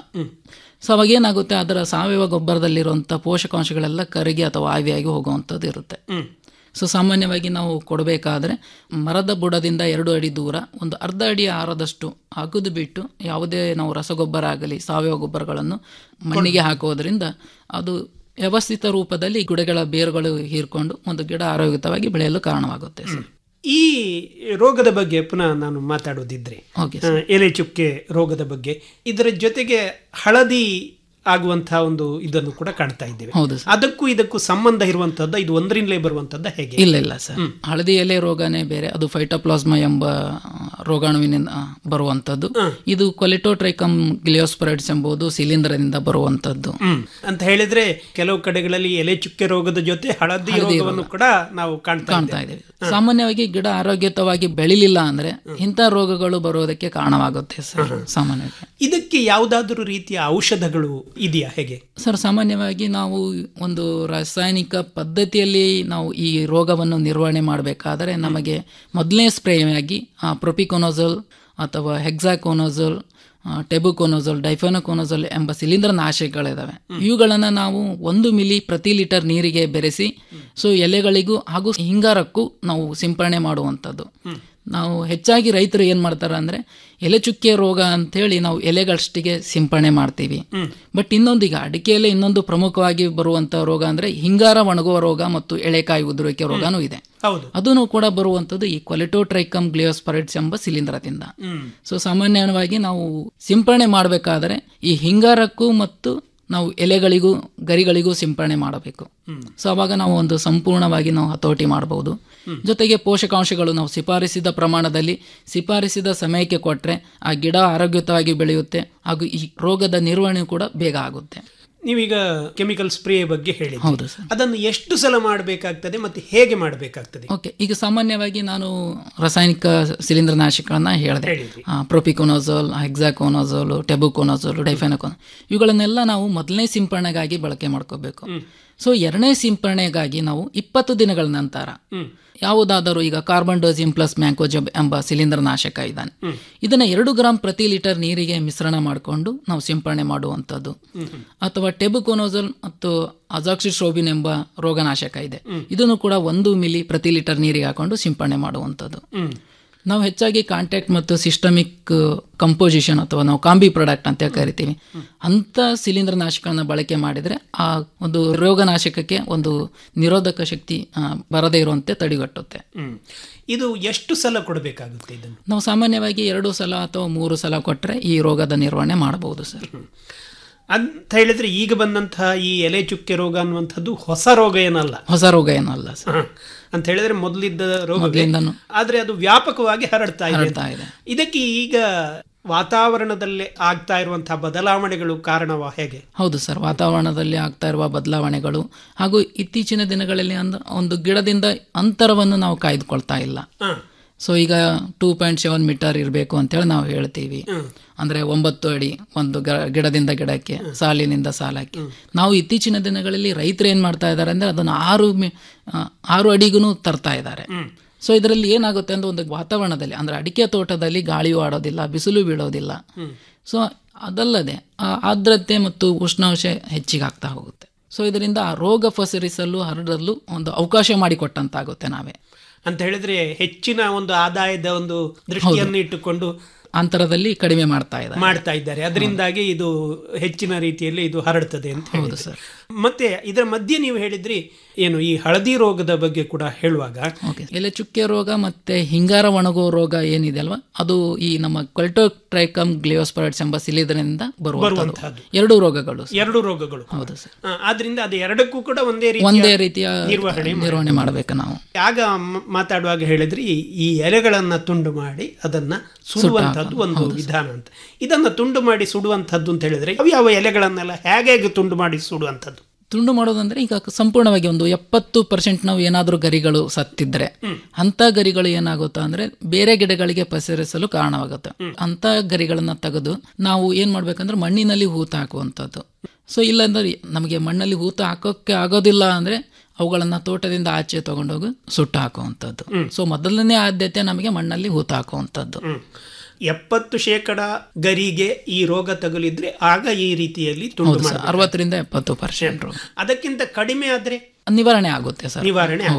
ಸೊ ಅವಾಗ ಏನಾಗುತ್ತೆ ಅದರ ಸಾವಯವ ಗೊಬ್ಬರದಲ್ಲಿರುವಂಥ ಪೋಷಕಾಂಶಗಳೆಲ್ಲ ಕರಗಿ ಅಥವಾ ಆವಿಯಾಗಿ ಹೋಗುವಂಥದ್ದು ಇರುತ್ತೆ ಸೊ ಸಾಮಾನ್ಯವಾಗಿ ನಾವು ಕೊಡಬೇಕಾದ್ರೆ ಮರದ ಬುಡದಿಂದ ಎರಡು ಅಡಿ ದೂರ ಒಂದು ಅರ್ಧ ಅಡಿ ಆರದಷ್ಟು ಅಗದು ಬಿಟ್ಟು ಯಾವುದೇ ನಾವು ರಸಗೊಬ್ಬರ ಆಗಲಿ ಸಾವಯವ ಗೊಬ್ಬರಗಳನ್ನು ಮಣ್ಣಿಗೆ ಹಾಕೋದ್ರಿಂದ ಅದು ವ್ಯವಸ್ಥಿತ ರೂಪದಲ್ಲಿ ಗಿಡಗಳ ಬೇರುಗಳು ಹೀರ್ಕೊಂಡು ಒಂದು ಗಿಡ ಆರೋಗ್ಯವಾಗಿ ಬೆಳೆಯಲು ಕಾರಣವಾಗುತ್ತೆ ಸರ್ ಈ ರೋಗದ ಬಗ್ಗೆ ಪುನಃ ನಾನು ಮಾತಾಡೋದಿದ್ರೆ ಓಕೆ ಆ, ಎಲೆ ಚುಕ್ಕೆ ರೋಗದ ಬಗ್ಗೆ ಇದರ ಜೊತೆಗೆ ಹಳದಿ ಆಗುವಂತಹ ಒಂದು ಇದನ್ನು ಕೂಡ ಕಾಣ್ತಾ ಇದ್ದೇವೆ ಹೌದು ಸರ್ ಅದಕ್ಕೂ ಇದಕ್ಕೂ ಸಂಬಂಧ ಇರುವಂತದ್ದು ಇದು ಒಂದರಿಂದಲೇ ಬರುವಂತದ್ದ ಹೇಗೆ ಇಲ್ಲ ಇಲ್ಲ ಸರ್ ಹಳದಿ ಎಲೆ ರೋಗನೇ ಬೇರೆ ಅದು ಫೈಟೋಪ್ಲಾಸ್ಮಾ ಎಂಬ ಆ, ರೋಗಾಣುವಿನಿಂದ ಬರುವಂಥದ್ದು ಇದು ಕೊಲೆಟೋಟ್ರೈಕಮ್ ಗ್ಲಿಯೋಸ್ಪರೈಡ್ಸ್ ಎಂಬುದು ಶಿಲೀಂಧ್ರದಿಂದ ಬರುವಂಥದ್ದು ಹ್ಮ್ ಅಂತ ಹೇಳಿದ್ರೆ ಕೆಲವು ಕಡೆಗಳಲ್ಲಿ ಎಲೆ ಚುಕ್ಕೆ ರೋಗದ ಜೊತೆ ಹಳದಿ ರೋಗವನ್ನು ಕೂಡ ನಾವು ಕಾಣ್ತಾ ಕಾಣ್ತಾ ಇದ್ದೇವೆ ಸಾಮಾನ್ಯವಾಗಿ ಗಿಡ ಆರೋಗ್ಯತವಾಗಿ ಬೆಳಿಲಿಲ್ಲ ಅಂದ್ರೆ ಇಂಥ ರೋಗಗಳು ಬರೋದಕ್ಕೆ ಕಾರಣವಾಗುತ್ತೆ ಸರ್ ಸಾಮಾನ್ಯವಾಗಿ ಇದಕ್ಕೆ ಯಾವುದಾದ್ರೂ ರೀತಿಯ ಔಷಧಗಳು ಇದೆಯಾ ಹೇಗೆ ಸರ್ ಸಾಮಾನ್ಯವಾಗಿ ನಾವು ಒಂದು ರಾಸಾಯನಿಕ ಪದ್ಧತಿಯಲ್ಲಿ ನಾವು ಈ ರೋಗವನ್ನು ನಿರ್ವಹಣೆ ಮಾಡಬೇಕಾದರೆ ನಮಗೆ ಮೊದಲನೇ ಸ್ಪ್ರೇಯಾಗಿ ಪ್ರೊಪಿಕೊನೋಸಲ್ ಅಥವಾ ಹೆಕ್ಸಾಕೋನೋಸಲ್ ಟೆಬುಕೋನೋಸಲ್ ಡೈಫೋನೋಕೋನೋಸಲ್ ಎಂಬ ಶಿಲೀಂಧ್ರ ನಾಶಕಗಳಿದಾವೆ ಇವುಗಳನ್ನು ನಾವು ಒಂದು ಮಿಲಿ ಪ್ರತಿ ಲೀಟರ್ ನೀರಿಗೆ ಬೆರೆಸಿ ಸೊ ಎಲೆಗಳಿಗೂ ಹಾಗೂ ಹಿಂಗಾರಕ್ಕೂ ನಾವು ಸಿಂಪರಣೆ ಮಾಡುವಂಥದ್ದು ನಾವು ಹೆಚ್ಚಾಗಿ ರೈತರು ಏನು ಮಾಡ್ತಾರೆ ಅಂದರೆ ಎಲೆ ಚುಕ್ಕೆ ರೋಗ ಅಂತೇಳಿ ನಾವು ಎಲೆಗಳಷ್ಟಿಗೆ ಸಿಂಪರಣೆ ಮಾಡ್ತೀವಿ ಬಟ್ ಇನ್ನೊಂದು ಈಗ ಅಡಿಕೆಯಲ್ಲಿ ಇನ್ನೊಂದು ಪ್ರಮುಖವಾಗಿ ಬರುವಂಥ ರೋಗ ಅಂದರೆ ಹಿಂಗಾರ ಒಣಗುವ ರೋಗ ಮತ್ತು ಎಳೆಕಾಯಿ ಉದುರುವಿಕೆ ರೋಗನೂ ಇದೆ ಹೌದು ಅದೂ ಕೂಡ ಬರುವಂಥದ್ದು ಈ ಕೊಲೆಟೋಟ್ರೈಕಮ್ ಗ್ಲಿಯೋಸ್ಪರೈಡ್ಸ್ ಎಂಬ ಶಿಲೀಂಧ್ರದಿಂದ ಸೊ ಸಾಮಾನ್ಯವಾಗಿ ನಾವು ಸಿಂಪರಣೆ ಮಾಡಬೇಕಾದರೆ ಈ ಹಿಂಗಾರಕ್ಕೂ ಮತ್ತು ನಾವು ಎಲೆಗಳಿಗೂ ಗರಿಗಳಿಗೂ ಸಿಂಪರಣೆ ಮಾಡಬೇಕು ಸೊ ಅವಾಗ ನಾವು ಒಂದು ಸಂಪೂರ್ಣವಾಗಿ ನಾವು ಹತೋಟಿ ಮಾಡಬಹುದು ಜೊತೆಗೆ ಪೋಷಕಾಂಶಗಳು ನಾವು ಶಿಫಾರಿಸಿದ ಪ್ರಮಾಣದಲ್ಲಿ ಶಿಫಾರಿಸಿದ ಸಮಯಕ್ಕೆ ಕೊಟ್ಟರೆ ಆ ಗಿಡ ಆರೋಗ್ಯಯುತವಾಗಿ ಬೆಳೆಯುತ್ತೆ ಹಾಗೂ ಈ ರೋಗದ ನಿರ್ವಹಣೆ ಕೂಡ ಬೇಗ ಆಗುತ್ತೆ ನೀವೀಗ ಕೆಮಿಕಲ್ ಸ್ಪ್ರೇ ಬಗ್ಗೆ ಹೇಳಿ ಹೌದು ಸರ್ ಅದನ್ನು ಎಷ್ಟು ಸಲ ಮಾಡಬೇಕಾಗ್ತದೆ ಮತ್ತೆ ಹೇಗೆ ಮಾಡಬೇಕಾಗ್ತದೆ ಓಕೆ ಈಗ ಸಾಮಾನ್ಯವಾಗಿ ನಾನು ರಾಸಾಯನಿಕ ಶಿಲೀಂಧ್ರನಾಶಕಗಳನ್ನ ಹೇಳಿದೆ ಹೇಳಿದ್ರಿ. ಪ್ರೊಪಿಕೋನೋಸೋಲ್ ಹೆಕ್ಸಾಕೋನೋಸೋಲ್ ಟೆಬುಕೋನೋಸೋಲ್ ಡೈಫೆನಕೋನ್ ಇವುಗಳನ್ನೆಲ್ಲ ನಾವು ಮೊದಲನೇ ಸಿಂಪರಣೆಗಾಗಿ ಬಳಕೆ ಮಾಡ್ಕೋಬೇಕು ಸೊ ಎರಡನೇ ಸಿಂಪರಣೆಗಾಗಿ ನಾವು ಇಪ್ಪತ್ತು ದಿನಗಳ ನಂತರ ಯಾವುದಾದರೂ ಈಗ ಕಾರ್ಬನ್ ಡೋಸಿಯಂ ಪ್ಲಸ್ ಮ್ಯಾಂಕೋಜಬ್ ಎಂಬ ಶಿಲೀಂಧ್ರನಾಶಕ ಇದ್ದಾನೆ ಇದನ್ನ ಎರಡು ಗ್ರಾಂ ಪ್ರತಿ ಲೀಟರ್ ನೀರಿಗೆ ಮಿಶ್ರಣ ಮಾಡಿಕೊಂಡು ನಾವು ಸಿಂಪರಣೆ ಮಾಡುವಂಥದ್ದು ಅಥವಾ ಟೆಬುಕೋನೋಸಲ್ ಮತ್ತು ಅಜಾಕ್ಸಿಸ್ಟ್ರೋಬಿನ್ ಎಂಬ ರೋಗನಾಶಕ ಇದೆ ಇದನ್ನು ಕೂಡ ಒಂದು ಮಿಲಿ ಪ್ರತಿ ಲೀಟರ್ ನೀರಿಗೆ ಹಾಕೊಂಡು ಸಿಂಪರಣೆ ಮಾಡುವಂಥದ್ದು ನಾವು ಹೆಚ್ಚಾಗಿ ಕಾಂಟ್ಯಾಕ್ಟ್ ಮತ್ತು ಸಿಸ್ಟಮಿಕ್ ಕಂಪೋಸಿಷನ್ ಅಥವಾ ನಾವು ಕಾಂಬಿ ಪ್ರಾಡಕ್ಟ್ ಅಂತ ಕರಿತೀವಿ ಅಂಥ ಶಿಲೀಂಧ್ರನಾಶಕಗಳನ್ನ ಬಳಕೆ ಮಾಡಿದರೆ ಆ ಒಂದು ರೋಗನಾಶಕಕ್ಕೆ ಒಂದು ನಿರೋಧಕ ಶಕ್ತಿ ಆ, ಬರದೇ ಇರುವಂತೆ ತಡೆಗಟ್ಟುತ್ತೆ ಹ್ಮ್ ಇದು ಎಷ್ಟು ಸಲ ಕೊಡಬೇಕಾಗುತ್ತೆ ಇದನ್ನು ನಾವು ಸಾಮಾನ್ಯವಾಗಿ ಎರಡು ಸಲ ಅಥವಾ ಮೂರು ಸಲ ಕೊಟ್ಟರೆ ಈ ರೋಗದ ನಿರ್ವಹಣೆ ಮಾಡಬಹುದು ಸರ್ ಅಂತ ಹೇಳಿದ್ರೆ ಈಗ ಬಂದಂತಹ ಈ ಎಲೆ ಚುಕ್ಕೆ ರೋಗ ಅನ್ನುವಂಥದ್ದು ಹೊಸ ರೋಗ ಏನಲ್ಲ ಹೊಸ ರೋಗ ಏನಲ್ಲ ಸರ್ ಹ. ಅಂತ ಹೇಳಿದ್ರೆ ಮೊದಲಿದ್ದ ರೋಗ ಮೊದಲಿಂದನೂ ಆದ್ರೆ ಅದು ವ್ಯಾಪಕವಾಗಿ ಹರಡ್ತಾ ಇದೆ ಹರಡ್ತಾ ಇದೆ ಇದಕ್ಕೆ ಈಗ ವಾತಾವರಣದಲ್ಲಿ ಆಗ್ತಾ ಇರುವಂತಹ ಬದಲಾವಣೆಗಳು ಕಾರಣವಾ ಹೇಗೆ ಹೌದು ಸರ್ ವಾತಾವರಣದಲ್ಲಿ ಆಗ್ತಾ ಇರುವ ಬದಲಾವಣೆಗಳು ಹಾಗೂ ಇತ್ತೀಚಿನ ದಿನಗಳಲ್ಲಿ ಅಂದ ಒಂದು ಗಿಡದಿಂದ ಅಂತರವನ್ನು ನಾವು ಕಾಯ್ದುಕೊಳ್ತಾ ಇಲ್ಲ ಹ. ಸೊ ಈಗ ಟೂ ಪಾಯಿಂಟ್ ಸೆವೆನ್ ಮೀಟರ್ ಇರಬೇಕು ಅಂತೇಳಿ ನಾವು ಹೇಳ್ತೀವಿ ಅಂದ್ರೆ ಒಂಬತ್ತು ಅಡಿ ಒಂದು ಗ- ಗಿಡದಿಂದ ಗಿಡಕ್ಕೆ ಸಾಲಿನಿಂದ ಸಾಲಕ್ಕೆ ನಾವು ಇತ್ತೀಚಿನ ದಿನಗಳಲ್ಲಿ ರೈತರು ಏನ್ ಮಾಡ್ತಾ ಇದ್ದಾರೆ ಅಂದ್ರೆ ಅದನ್ನು ಆರು ಮಿ- ಆ, ಆರು ಅಡಿಗೂ ತರ್ತಾ ಇದ್ದಾರೆ ಸೊ ಇದರಲ್ಲಿ ಏನಾಗುತ್ತೆ ಅಂದ್ರೆ ಒಂದು ವಾತಾವರಣದಲ್ಲಿ ಅಂದ್ರೆ ಅಡಿಕೆ ತೋಟದಲ್ಲಿ ಗಾಳಿಯೂ ಆಡೋದಿಲ್ಲ ಬಿಸಿಲು ಬೀಳೋದಿಲ್ಲ ಸೊ ಅದಲ್ಲದೆ ಆ ಆರ್ದ್ರತೆ ಮತ್ತು ಉಷ್ಣಾಂಶ ಹೆಚ್ಚಿಗೆ ಆಗ್ತಾ ಹೋಗುತ್ತೆ ಸೊ ಇದರಿಂದ ಆ ರೋಗ ಪಸರಿಸಲು ಹರಡಲು ಒಂದು ಅವಕಾಶ ಮಾಡಿಕೊಟ್ಟಂತಾಗುತ್ತೆ ನಾವೇ ಅಂತ ಹೇಳಿದ್ರೆ ಹೆಚ್ಚಿನ ಒಂದು ಆದಾಯದ ಒಂದು ದೃಷ್ಟಿಯನ್ನು ಇಟ್ಟುಕೊಂಡು ಅಂತರದಲ್ಲಿ ಕಡಿಮೆ ಮಾಡ್ತಾ ಇದ್ದಾರೆ ಮಾಡ್ತಾ ಇದ್ದಾರೆ ಅದರಿಂದಾಗಿ ಇದು ಹೆಚ್ಚಿನ ರೀತಿಯಲ್ಲಿ ಇದು ಹರಡ್ತದೆ ಅಂತ ಹೌದು ಹೇಳಿದ್ರೆ. ಸರ್ ಮತ್ತೆ ಇದರ ಮಧ್ಯೆ ನೀವು ಹೇಳಿದ್ರಿ ಏನು ಈ ಹಳದಿ ರೋಗದ ಬಗ್ಗೆ ಕೂಡ ಹೇಳುವಾಗ ಓಕೆ ಎಲೆ ಚುಕ್ಕೆ ರೋಗ ಮತ್ತೆ ಹಿಂಗಾರ ಒಣಗುವ ರೋಗ ಏನಿದೆ ಅಲ್ವಾ ಅದು ಈ ನಮ್ಮ ಕೊಲ್ಟೋಟ್ರೈಕಮ್ ಗ್ಲಿಯೋಸ್ಪರೈಡ್ಸ್ ಎಂಬ ಶಿಲೀಂಧ್ರದಿಂದ ಬರುವಂತದ್ದು ಬರುವಂತಹದ್ದು. ಎರಡು ರೋಗಗಳು ಸರ್. ಎರಡು ರೋಗಗಳು ಹೌದು ಸರ್ ಆ, ಆದ್ರಿಂದ ಅದು ಎರಡಕ್ಕೂ ಕೂಡ ಒಂದೇ ಒಂದೇ ರೀತಿಯ ರೀತಿಯ ನಿರ್ವಹಣೆ ನಿರ್ವಹಣೆ ಮಾಡಬೇಕು ನಾವು ಆಗ ಮ- ಮಾತಾಡುವಾಗ ಹೇಳಿದ್ರಿ ಈ ಎಲೆಗಳನ್ನ ತುಂಡು ಮಾಡಿ ಅದನ್ನ ಸುಡುವಂತದ್ದು ಒಂದು ವಿಧಾನ ಅಂತ ಇದನ್ನ ತುಂಡು ಮಾಡಿ ಸುಡುವಂತದ್ದು ಅಂತ ಹೇಳಿದ್ರೆ ಯಾವ ಯಾವ ಎಲೆಗಳನ್ನೆಲ್ಲ ಹೇಗೆ ಹೇಗೆ ತುಂಡು ಮಾಡಿ ಸುಡುವಂತದ್ದು ತುಂಡು ಮಾಡೋದಂದ್ರೆ ಈಗ ಸಂಪೂರ್ಣವಾಗಿ ಒಂದು ಎಪ್ಪತ್ತು ಪರ್ಸೆಂಟ್ ನಾವು ಏನಾದರೂ ಗರಿಗಳು ಸತ್ತಿದ್ರೆ ಅಂತ ಗರಿಗಳು ಏನಾಗುತ್ತಾ ಅಂದ್ರೆ ಬೇರೆ ಗಿಡಗಳಿಗೆ ಪಸರಿಸಲು ಕಾರಣವಾಗುತ್ತೆ ಅಂತ ಗರಿಗಳನ್ನ ತೆಗೆದು ನಾವು ಏನ್ ಮಾಡ್ಬೇಕಂದ್ರೆ ಮಣ್ಣಿನಲ್ಲಿ ಹೂತು ಹಾಕುವಂಥದ್ದು ಸೊ ಇಲ್ಲಾಂದ್ರೆ ನಮಗೆ ಮಣ್ಣಲ್ಲಿ ಹೂತು ಹಾಕೋಕ್ಕೆ ಆಗೋದಿಲ್ಲ ಅಂದ್ರೆ ಅವುಗಳನ್ನ ತೋಟದಿಂದ ಆಚೆ ತಗೊಂಡೋಗಿ ಸುಟ್ಟು ಹಾಕುವಂಥದ್ದು ಸೊ ಮೊದಲನೇ ಆದ್ಯತೆ ನಮಗೆ ಮಣ್ಣಲ್ಲಿ ಹೂತು ಹಾಕುವಂಥದ್ದು ಹ್ಮ್. ಎಪ್ಪತ್ತು ಶೇಕಡ ಗರಿಗೆ ಈ ರೋಗ ತಗುಲಿದ್ರೆ ಆಗ ಈ ರೀತಿಯಲ್ಲಿ ತುಂಡು ಹೌದು ಸರ್ ಮಾಡಬೇಕು ಅರವತ್ತರಿಂದ ಎಪ್ಪತ್ತು ಪರ್ಸೆಂಟ್ ಅದಕ್ಕಿಂತ ಕಡಿಮೆ ಆದ್ರೆ ನಿವಾರಣೆ ಆಗುತ್ತೆ ಸರ್ ನಿವಾರಣೆ ಆಗುತ್ತೆ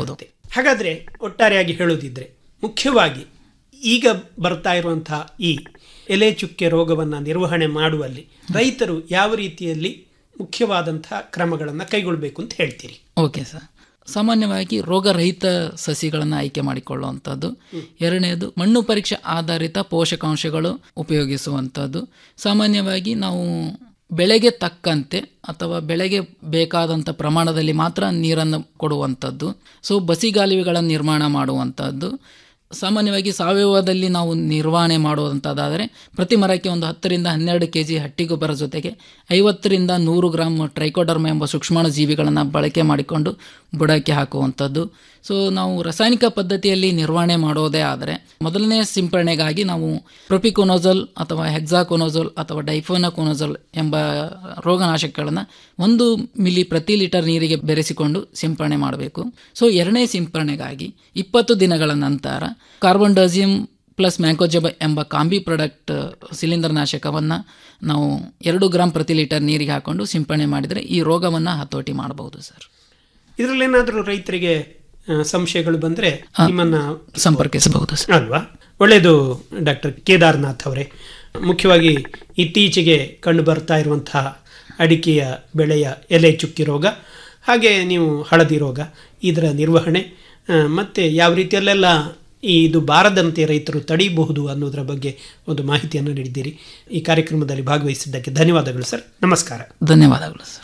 ಹಾಗಾದರೆ ಒಟ್ಟಾರೆಯಾಗಿ ಹೇಳೋದಿದ್ರೆ ಮುಖ್ಯವಾಗಿ ಈಗ ಬರ್ತಾ ಇರುವಂತಹ ಈ ಎಲೆ ಚುಕ್ಕೆ ರೋಗವನ್ನು ನಿರ್ವಹಣೆ ಮಾಡುವಲ್ಲಿ ರೈತರು ಯಾವ ರೀತಿಯಲ್ಲಿ ಮುಖ್ಯವಾದಂತಹ ಕ್ರಮಗಳನ್ನು ಕೈಗೊಳ್ಳಬೇಕು ಅಂತ ಹೇಳ್ತೀರಿ ಓಕೆ ಸರ್ ಸಾಮಾನ್ಯವಾಗಿ ರೋಗರಹಿತ ಸಸಿಗಳನ್ನು ಆಯ್ಕೆ ಮಾಡಿಕೊಳ್ಳುವಂಥದ್ದು ಎರಡನೇದು ಮಣ್ಣು ಪರೀಕ್ಷೆ ಆಧಾರಿತ ಪೋಷಕಾಂಶಗಳು ಉಪಯೋಗಿಸುವಂಥದ್ದು ಸಾಮಾನ್ಯವಾಗಿ ನಾವು ಬೆಳೆಗೆ ತಕ್ಕಂತೆ ಅಥವಾ ಬೆಳೆಗೆ ಬೇಕಾದಂಥ ಪ್ರಮಾಣದಲ್ಲಿ ಮಾತ್ರ ನೀರನ್ನು ಕೊಡುವಂಥದ್ದು ಸೊ ಬಸಿಗಾಲುವೆಗಳ ನಿರ್ಮಾಣ ಮಾಡುವಂಥದ್ದು ಸಾಮಾನ್ಯವಾಗಿ ಸಾವಯವದಲ್ಲಿ ನಾವು ನಿರ್ವಹಣೆ ಮಾಡುವಂಥದ್ದಾದರೆ ಪ್ರತಿ ಮರಕ್ಕೆ ಒಂದು ಹತ್ತರಿಂದ ಹನ್ನೆರಡು ಕೆ ಜಿ ಹಟ್ಟಿ ಗೊಬ್ಬರ ಜೊತೆಗೆ ಐವತ್ತರಿಂದ ನೂರು ಗ್ರಾಮ್ ಟ್ರೈಕೋಡರ್ಮ ಎಂಬ ಸೂಕ್ಷ್ಮಾಣು ಜೀವಿಗಳನ್ನು ಬಳಕೆ ಮಾಡಿಕೊಂಡು ಬುಡಕ್ಕೆ ಹಾಕುವಂಥದ್ದು ಸೊ ನಾವು ರಾಸಾಯನಿಕ ಪದ್ಧತಿಯಲ್ಲಿ ನಿರ್ವಹಣೆ ಮಾಡೋದೇ ಆದರೆ ಮೊದಲನೇ ಸಿಂಪರಣೆಗಾಗಿ ನಾವು ಪ್ರೊಪಿಕೊನೋಜಲ್ ಅಥವಾ ಹೆಕ್ಸಾಕೊನೋಜಲ್ ಅಥವಾ ಡೈಫೋನಕೊನೋಜಲ್ ಎಂಬ ರೋಗನಾಶಕಗಳನ್ನು ಒಂದು ಮಿಲಿ ಪ್ರತಿ ಲೀಟರ್ ನೀರಿಗೆ ಬೆರೆಸಿಕೊಂಡು ಸಿಂಪರಣೆ ಮಾಡಬೇಕು ಸೊ ಎರಡನೇ ಸಿಂಪರಣೆಗಾಗಿ ಇಪ್ಪತ್ತು ದಿನಗಳ ನಂತರ ಕಾರ್ಬನ್ ಡಾಸಿಯಂ ಪ್ಲಸ್ ಮ್ಯಾಂಕೋಜಬ ಎಂಬ ಕಾಂಬಿ ಪ್ರಾಡಕ್ಟ್ ಸಿಲಿಂಡರ್ ನಾಶಕವನ್ನು ನಾವು ಎರಡು ಗ್ರಾಮ್ ಪ್ರತಿ ಲೀಟರ್ ನೀರಿಗೆ ಹಾಕೊಂಡು ಸಿಂಪರಣೆ ಮಾಡಿದರೆ ಈ ರೋಗವನ್ನು ಹತೋಟಿ ಮಾಡಬಹುದು ಸರ್ ಇದರಲ್ಲೇನಾದರೂ ರೈತರಿಗೆ ಆ, ಸಂಶಯಗಳು ಬಂದರೆ ನಿಮ್ಮನ್ನ ಸಂಪರ್ಕಿಸಬಹುದು ಸರ್ ಅಲ್ವಾ ಒಳ್ಳೆಯದು ಡಾಕ್ಟರ್ ಕೇದಾರ್ನಾಥ್ ಅವರೇ ಮುಖ್ಯವಾಗಿ ಇತ್ತೀಚೆಗೆ ಕಂಡು ಬರ್ತಾ ಇರುವಂತಹ ಅಡಿಕೆಯ ಬೆಳೆಯ ಎಲೆ ಚುಕ್ಕಿ ರೋಗ ಹಾಗೆ ನೀವು ಹಳದಿ ರೋಗ ಇದರ ನಿರ್ವಹಣೆ ಆ, ಮತ್ತೆ ಯಾವ ರೀತಿಯಲ್ಲೆಲ್ಲ ಈ ಇದು ಬಾರದಂತೆ ರೈತರು ತಡೀಬಹುದು ಅನ್ನೋದರ ಬಗ್ಗೆ ಒಂದು ಮಾಹಿತಿಯನ್ನು ನೀಡಿದ್ದೀರಿ ಈ ಕಾರ್ಯಕ್ರಮದಲ್ಲಿ ಭಾಗವಹಿಸಿದ್ದಕ್ಕೆ ಧನ್ಯವಾದಗಳು ಸರ್ ನಮಸ್ಕಾರ ಧನ್ಯವಾದಗಳು ಸರ್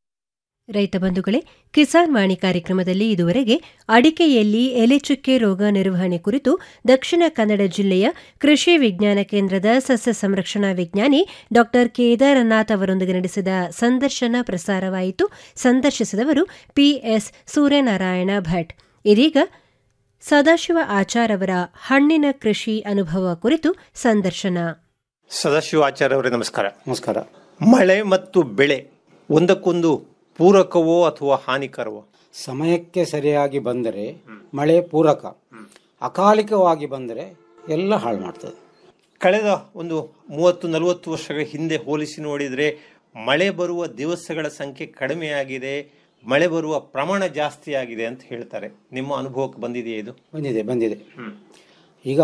ರೈತ ಬಂಧುಗಳೇ ಕಿಸಾನ್ ವಾಣಿ ಕಾರ್ಯಕ್ರಮದಲ್ಲಿ ಇದುವರೆಗೆ ಅಡಿಕೆಯಲ್ಲಿ ಎಲೆಚುಕ್ಕೆ ರೋಗ ನಿರ್ವಹಣೆ ಕುರಿತು ದಕ್ಷಿಣ ಕನ್ನಡ ಜಿಲ್ಲೆಯ ಕೃಷಿ ವಿಜ್ಞಾನ ಕೇಂದ್ರದ ಸಸ್ಯ ಸಂರಕ್ಷಣಾ ವಿಜ್ಞಾನಿ ಡಾ ಕೇದಾರನಾಥ್ ಅವರೊಂದಿಗೆ ನಡೆಸಿದ ಸಂದರ್ಶನ ಪ್ರಸಾರವಾಯಿತು ಸಂದರ್ಶಿಸಿದವರು ಪಿಎಸ್ ಸೂರ್ಯನಾರಾಯಣ ಭಟ್ ಇದೀಗ ಸದಾಶಿವ ಆಚಾರ್ ಅವರ ಹಣ್ಣಿನ ಕೃಷಿ ಅನುಭವ ಕುರಿತು ಸಂದರ್ಶನ ಸದಾಶಿವ ಆಚಾರ್ಯ ಅವರೇ ನಮಸ್ಕಾರ ನಮಸ್ಕಾರ ಮಳೆ ಮತ್ತು ಬೆಳೆ ಒಂದಕ್ಕೊಂದು ಪೂರಕವೋ ಅಥವಾ ಹಾನಿಕರವೋ ಸಮಯಕ್ಕೆ ಸರಿಯಾಗಿ ಬಂದರೆ ಮಳೆ ಪೂರಕ ಅಕಾಲಿಕವಾಗಿ ಬಂದರೆ ಎಲ್ಲ ಹಾಳು ಮಾಡ್ತದೆ ಕಳೆದ ಒಂದು ಮೂವತ್ತು ನಲವತ್ತು ವರ್ಷಗಳ ಹಿಂದೆ ಹೋಲಿಸಿ ನೋಡಿದರೆ ಮಳೆ ಬರುವ ದಿವಸಗಳ ಸಂಖ್ಯೆ ಕಡಿಮೆಯಾಗಿದೆ ಮಳೆ ಬರುವ ಪ್ರಮಾಣ ಜಾಸ್ತಿ ಆಗಿದೆ ಅಂತ ಹೇಳ್ತಾರೆ ನಿಮ್ಮ ಅನುಭವಕ್ಕೆ ಬಂದಿದೆಯಾ ಇದು ಬಂದಿದೆ ಬಂದಿದೆ ಈಗ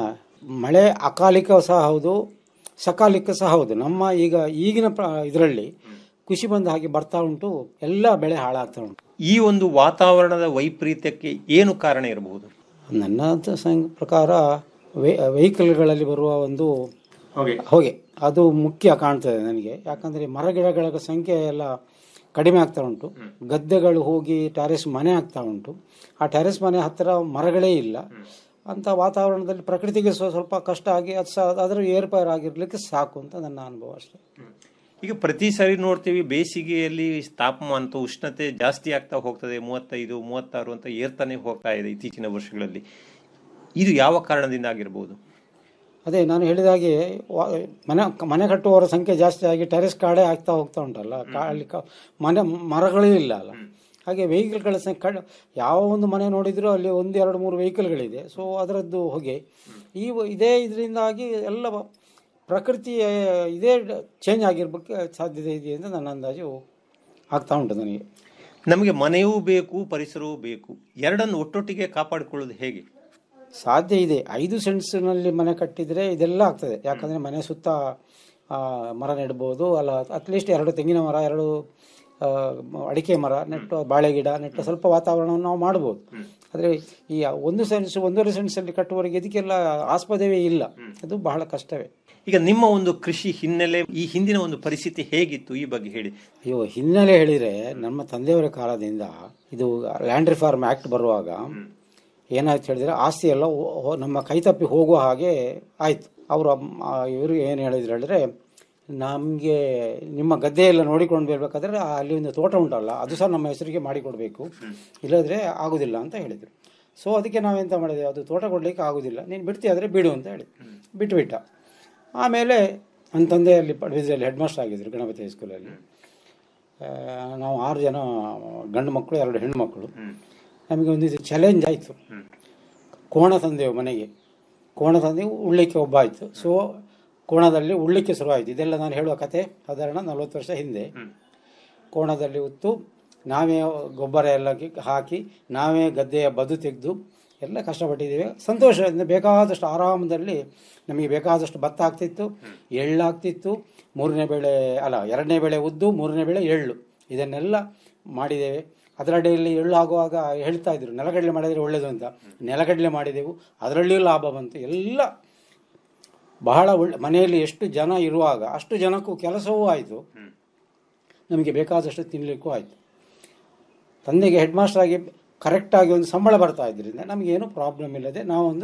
ಮಳೆ ಅಕಾಲಿಕ ಸಹ ಹೌದು ಸಕಾಲಿಕ ಸಹ ಹೌದು ನಮ್ಮ ಈಗ ಈಗಿನ ಪ್ರ ಇದರಲ್ಲಿ ಖುಷಿ ಬಂದ ಹಾಗೆ ಬರ್ತಾ ಉಂಟು ಎಲ್ಲ ಬೆಳೆ ಹಾಳಾಗ್ತಾ ಉಂಟು ಈ ಒಂದು ವಾತಾವರಣದ ವೈಪರೀತ್ಯಕ್ಕೆ ಏನು ಕಾರಣ ಇರಬಹುದು ನನ್ನ ತ- ಸಂ- ಪ್ರಕಾರ ವೆ ವೆಹಿಕಲ್ಗಳಲ್ಲಿ ಬರುವ ಒಂದು ಹೊಗೆ ಅದು ಮುಖ್ಯ ಕಾಣ್ತದೆ ನನಗೆ ಯಾಕಂದರೆ ಮರಗಿಡಗಳ ಸಂಖ್ಯೆ ಎಲ್ಲ ಕಡಿಮೆ ಆಗ್ತಾ ಉಂಟು ಗದ್ದೆಗಳು ಹೋಗಿ ಟ್ಯಾರೆಸ್ ಮನೆ ಆಗ್ತಾ ಉಂಟು ಆ ಟ್ಯಾರೆಸ್ ಮನೆ ಹತ್ತಿರ ಮರಗಳೇ ಇಲ್ಲ ಅಂತ ವಾತಾವರಣದಲ್ಲಿ ಪ್ರಕೃತಿಗೆ ಸ್ವ- ಸ್ವಲ್ಪ ಕಷ್ಟ ಆಗಿ ಅದು ಸಹ ಅದರ ಏರ್ಪೇರ್ ಆಗಿರ್ಲಿಕ್ಕೆ ಸಾಕು ಅಂತ ನನ್ನ ಅನುಭವ ಅಷ್ಟೇ ಈಗ ಪ್ರತಿ ಸಾರಿ ನೋಡ್ತೀವಿ ಬೇಸಿಗೆಯಲ್ಲಿ ತಾಪಮಾನ ಅಥವಾ ಉಷ್ಣತೆ ಜಾಸ್ತಿ ಆಗ್ತಾ ಹೋಗ್ತದೆ ಮೂವತ್ತೈದು ಮೂವತ್ತಾರು ಅಂತ ಏರ್ತಾನೆ ಹೋಗ್ತಾ ಇದೆ ಇತ್ತೀಚಿನ ವರ್ಷಗಳಲ್ಲಿ ಇದು ಯಾವ ಕಾರಣದಿಂದ ಆಗಿರ್ಬೋದು ಅದೇ ನಾನು ಹೇಳಿದ ಹಾಗೆ ವಾ- ಮನೆ ಮನೆ ಕಟ್ಟುವವರ ಸಂಖ್ಯೆ ಜಾಸ್ತಿ ಆಗಿ ಟೆರೆಸ್ ಕಾಡೆ ಆಗ್ತಾ ಹೋಗ್ತಾ ಉಂಟಲ್ಲ ಕಾ- ಅಲ್ಲಿ ಕ- ಮನೆ ಮರಗಳೇ ಇಲ್ಲ ಅಲ್ಲ ಹಾಗೆ ವೆಹಿಕಲ್ಗಳ ಸಂಖ್ಯೆ ಕಡ್- ಯಾವ ಒಂದು ಮನೆ ನೋಡಿದ್ರು ಅಲ್ಲಿ ಒಂದು ಎರಡು ಮೂರು ವೆಹಿಕಲ್ಗಳಿದೆ ಸೊ ಅದರದ್ದು ಹೊಗೆ ಈ ವ- ಇದೇ ಇದರಿಂದಾಗಿ ಎಲ್ಲ ಬ- ಪ್ರಕೃತಿ ಇದೇ ಚೇಂಜ್ ಆಗಿರ್ಬೇಕು ಸಾಧ್ಯತೆ ಇದೆ ಅಂತ ನನ್ನ ಅಂದಾಜು ಆಗ್ತಾ ಉಂಟು ನನಗೆ ನಮಗೆ ಮನೆಯೂ ಬೇಕು ಪರಿಸರವೂ ಬೇಕು ಎರಡನ್ನು ಒಟ್ಟೊಟ್ಟಿಗೆ ಕಾಪಾಡಿಕೊಳ್ಳೋದು ಹೇಗೆ ಸಾಧ್ಯ ಇದೆ ಐದು ಸೆಂಟ್ಸ್ನಲ್ಲಿ ಮನೆ ಕಟ್ಟಿದರೆ ಇದೆಲ್ಲ ಆಗ್ತದೆ ಯಾಕಂದರೆ ಮನೆ ಸುತ್ತ ಆ, ಮರ ನೆಡ್ಬೋದು ಅಲ್ಲ ಅಟ್ಲೀಸ್ಟ್ ಎರಡು ತೆಂಗಿನ ಮರ ಎರಡು ಆ, ಅಡಿಕೆ ಮರ ನೆಟ್ಟು ಬಾಳೆ ಗಿಡ ನೆಟ್ಟು ಸ್ವಲ್ಪ ವಾತಾವರಣವನ್ನು ನಾವು ಮಾಡ್ಬೋದು ಆದರೆ ಈ ಒಂದು ಸೆನ್ಸ್ ಒಂದೂವರೆ ಸೆನ್ಸಲ್ಲಿ ಕಟ್ಟುವವರೆಗೆ ಇದಕ್ಕೆಲ್ಲ ಆಸ್ಪದವೇ ಇಲ್ಲ ಅದು ಬಹಳ ಕಷ್ಟವೇ ಈಗ ನಿಮ್ಮ ಒಂದು ಕೃಷಿ ಹಿನ್ನೆಲೆ ಈ ಹಿಂದಿನ ಒಂದು ಪರಿಸ್ಥಿತಿ ಹೇಗಿತ್ತು ಈ ಬಗ್ಗೆ ಹೇಳಿ ಅಯ್ಯೋ ಹಿನ್ನೆಲೆ ಹೇಳಿದರೆ ನಮ್ಮ ತಂದೆಯವರ ಕಾಲದಿಂದ ಇದು ಲ್ಯಾಂಡ್ ರಿಫಾರ್ಮ್ ಆ್ಯಕ್ಟ್ ಬರುವಾಗ ಏನಾಯ್ತು ಹೇಳಿದರೆ ಆಸ್ತಿ ಎಲ್ಲ ಹೋ- ಹೋ- ನಮ್ಮ ಕೈತಪ್ಪಿ ಹೋಗುವ ಹಾಗೆ ಆಯಿತು ಅವರು ಇವರು ಏನು ಹೇಳಿದ್ರು ಹೇಳಿದ್ರೆ ನಮಗೆ ನಿಮ್ಮ ಗದ್ದೆ ಎಲ್ಲ ನೋಡಿಕೊಂಡು ಬರ್ಬೇಕಾದ್ರೆ ಆ ಅಲ್ಲಿ ಒಂದು ತೋಟ ಉಂಟಲ್ಲ ಅದು ಸಹ ನಮ್ಮ ಹೆಸರಿಗೆ ಮಾಡಿಕೊಡ್ಬೇಕು ಇಲ್ಲದ್ರೆ ಆಗೋದಿಲ್ಲ ಅಂತ ಹೇಳಿದರು ಸೊ ಅದಕ್ಕೆ ನಾವೆಂತ ಮಾಡಿದೆ ಅದು ತೋಟ ಕೊಡಲಿಕ್ಕೆ ಆಗೋದಿಲ್ಲ ನೀನು ಬಿಡ್ತೀಯಾದರೆ ಬಿಡು ಅಂತ ಹೇಳಿ ಬಿಟ್ಟುಬಿಟ್ಟ ಆಮೇಲೆ ನನ್ನ ತಂದೆ ಅಲ್ಲಿ ಪಡುಬಿದ್ರಲ್ಲಿ ಹೆಡ್ ಮಾಸ್ಟರ್ ಆಗಿದ್ದರು ಗಣಪತಿ ಹೈಸ್ಕೂಲಲ್ಲಿ ಆ, ನಾವು ಆರು ಜನ ಗಂಡು ಮಕ್ಕಳು ಎರಡು ಹೆಣ್ಣು ಮಕ್ಕಳು ನಮಗೆ ಒಂದು ಇದು ಚಾಲೆಂಜ್ ಆಯಿತು ಕೋಣ ತಂದೆವು ಮನೆಗೆ ಕೋಣ ತಂದೆವು ಉಳ್ಳಿಕ್ಕೆ ಒಬ್ಬ ಆಯಿತು ಸೊ ಕೋಣದಲ್ಲಿ ಉಳ್ಳಿಕ್ಕೆ ಶುರುವಾಯಿತು ಇದೆಲ್ಲ ನಾನು ಹೇಳುವ ಕತೆ ಸಾಧಾರಣ ನಲವತ್ತು ವರ್ಷ ಹಿಂದೆ ಕೋಣದಲ್ಲಿ ಉತ್ತು ನಾವೇ ಗೊಬ್ಬರ ಎಲ್ಲ ಕಿ- ಹಾಕಿ ನಾವೇ ಗದ್ದೆಯ ಬದು ತೆಗೆದು ಎಲ್ಲ ಕಷ್ಟಪಟ್ಟಿದ್ದೇವೆ ಸಂತೋಷದಿಂದ ಬೇಕಾದಷ್ಟು ಆರಾಮದಲ್ಲಿ ನಮಗೆ ಬೇಕಾದಷ್ಟು ಭತ್ತ ಆಗ್ತಿತ್ತು ಎಳ್ಳು ಆಗ್ತಿತ್ತು ಮೂರನೇ ಬೆಳೆ ಅಲ್ಲ ಎರಡನೇ ಬೆಳೆ ಉದ್ದು ಮೂರನೇ ಬೆಳೆ ಎಳ್ಳು ಇದನ್ನೆಲ್ಲ ಮಾಡಿದ್ದೇವೆ ಅದರಡಿಯಲ್ಲಿ ಎಳ್ಳು ಆಗುವಾಗ ಹೇಳ್ತಾ ಇದ್ರು ನೆಲಗಡಲೆ ಮಾಡಿದರೆ ಒಳ್ಳೆಯದು ಅಂತ ನೆಲಗಡಲೆ ಮಾಡಿದೆವು ಅದರಲ್ಲಿಯೂ ಲಾಭ ಬಂತು ಎಲ್ಲ ಬಹಳ ಒಳ್ಳೆ ಮನೆಯಲ್ಲಿ ಎಷ್ಟು ಜನ ಇರುವಾಗ ಅಷ್ಟು ಜನಕ್ಕೂ ಕೆಲಸವೂ ಆಯಿತು ನಮಗೆ ಬೇಕಾದಷ್ಟು ತಿನ್ನಲಿಕ್ಕೂ ಆಯಿತು ತಂದೆಗೆ ಹೆಡ್ ಮಾಸ್ಟರ್ ಆಗಿ ಕರೆಕ್ಟಾಗಿ ಒಂದು ಸಂಬಳ ಬರ್ತಾ ಇದ್ದರಿಂದ ನಮಗೇನು ಪ್ರಾಬ್ಲಮ್ ಇಲ್ಲದೆ ನಾವೊಂದು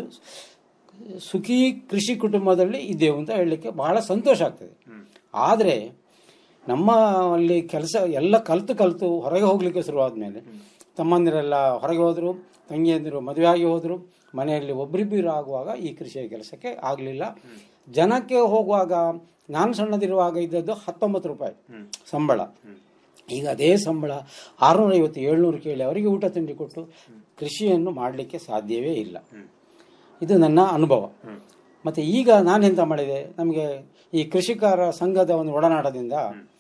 ಸುಖಿ ಕೃಷಿ ಕುಟುಂಬದಲ್ಲಿ ಇದ್ದೇವೆ ಅಂತ ಹೇಳಲಿಕ್ಕೆ ಬಹಳ ಸಂತೋಷ ಆಗ್ತದೆ ಆದರೆ ನಮ್ಮ ಅಲ್ಲಿ ಕೆಲಸ ಎಲ್ಲ ಕಲ್ತು ಕಲ್ತು ಹೊರಗೆ ಹೋಗಲಿಕ್ಕೆ ಶುರುವಾದ ಮೇಲೆ ತಮ್ಮಂದಿರೆಲ್ಲ ಹೊರಗೆ ಹೋದರು ತಂಗಿಯಂದಿರು ಮದುವೆ ಆಗಿ ಹೋದರು ಮನೆಯಲ್ಲಿ ಒಬ್ಬರಿಬ್ಬರು ಆಗುವಾಗ ಈ ಕೃಷಿಯ ಕೆಲಸಕ್ಕೆ ಆಗಲಿಲ್ಲ ಜನಕ್ಕೆ ಹೋಗುವಾಗ ನಾನು ಸಣ್ಣದಿರುವಾಗ ಇದ್ದದ್ದು ಹತ್ತೊಂಬತ್ತು ರೂಪಾಯಿ ಸಂಬಳ ಈಗ ಅದೇ ಸಂಬಳ ಆರುನೂರೈವತ್ತು ಏಳ್ನೂರು ಕೇಳಿ ಅವರಿಗೆ ಊಟ ತಿಂಡಿ ಕೊಟ್ಟು ಕೃಷಿಯನ್ನು ಮಾಡಲಿಕ್ಕೆ ಸಾಧ್ಯವೇ ಇಲ್ಲ ಇದು ನನ್ನ ಅನುಭವ ಮತ್ತು ಈಗ ನಾನೆಂತ ಮಾಡಿದೆ ನಮಗೆ ಈ ಕೃಷಿಕರ ಸಂಘದ ಒಂದು ಒಡನಾಟದಿಂದ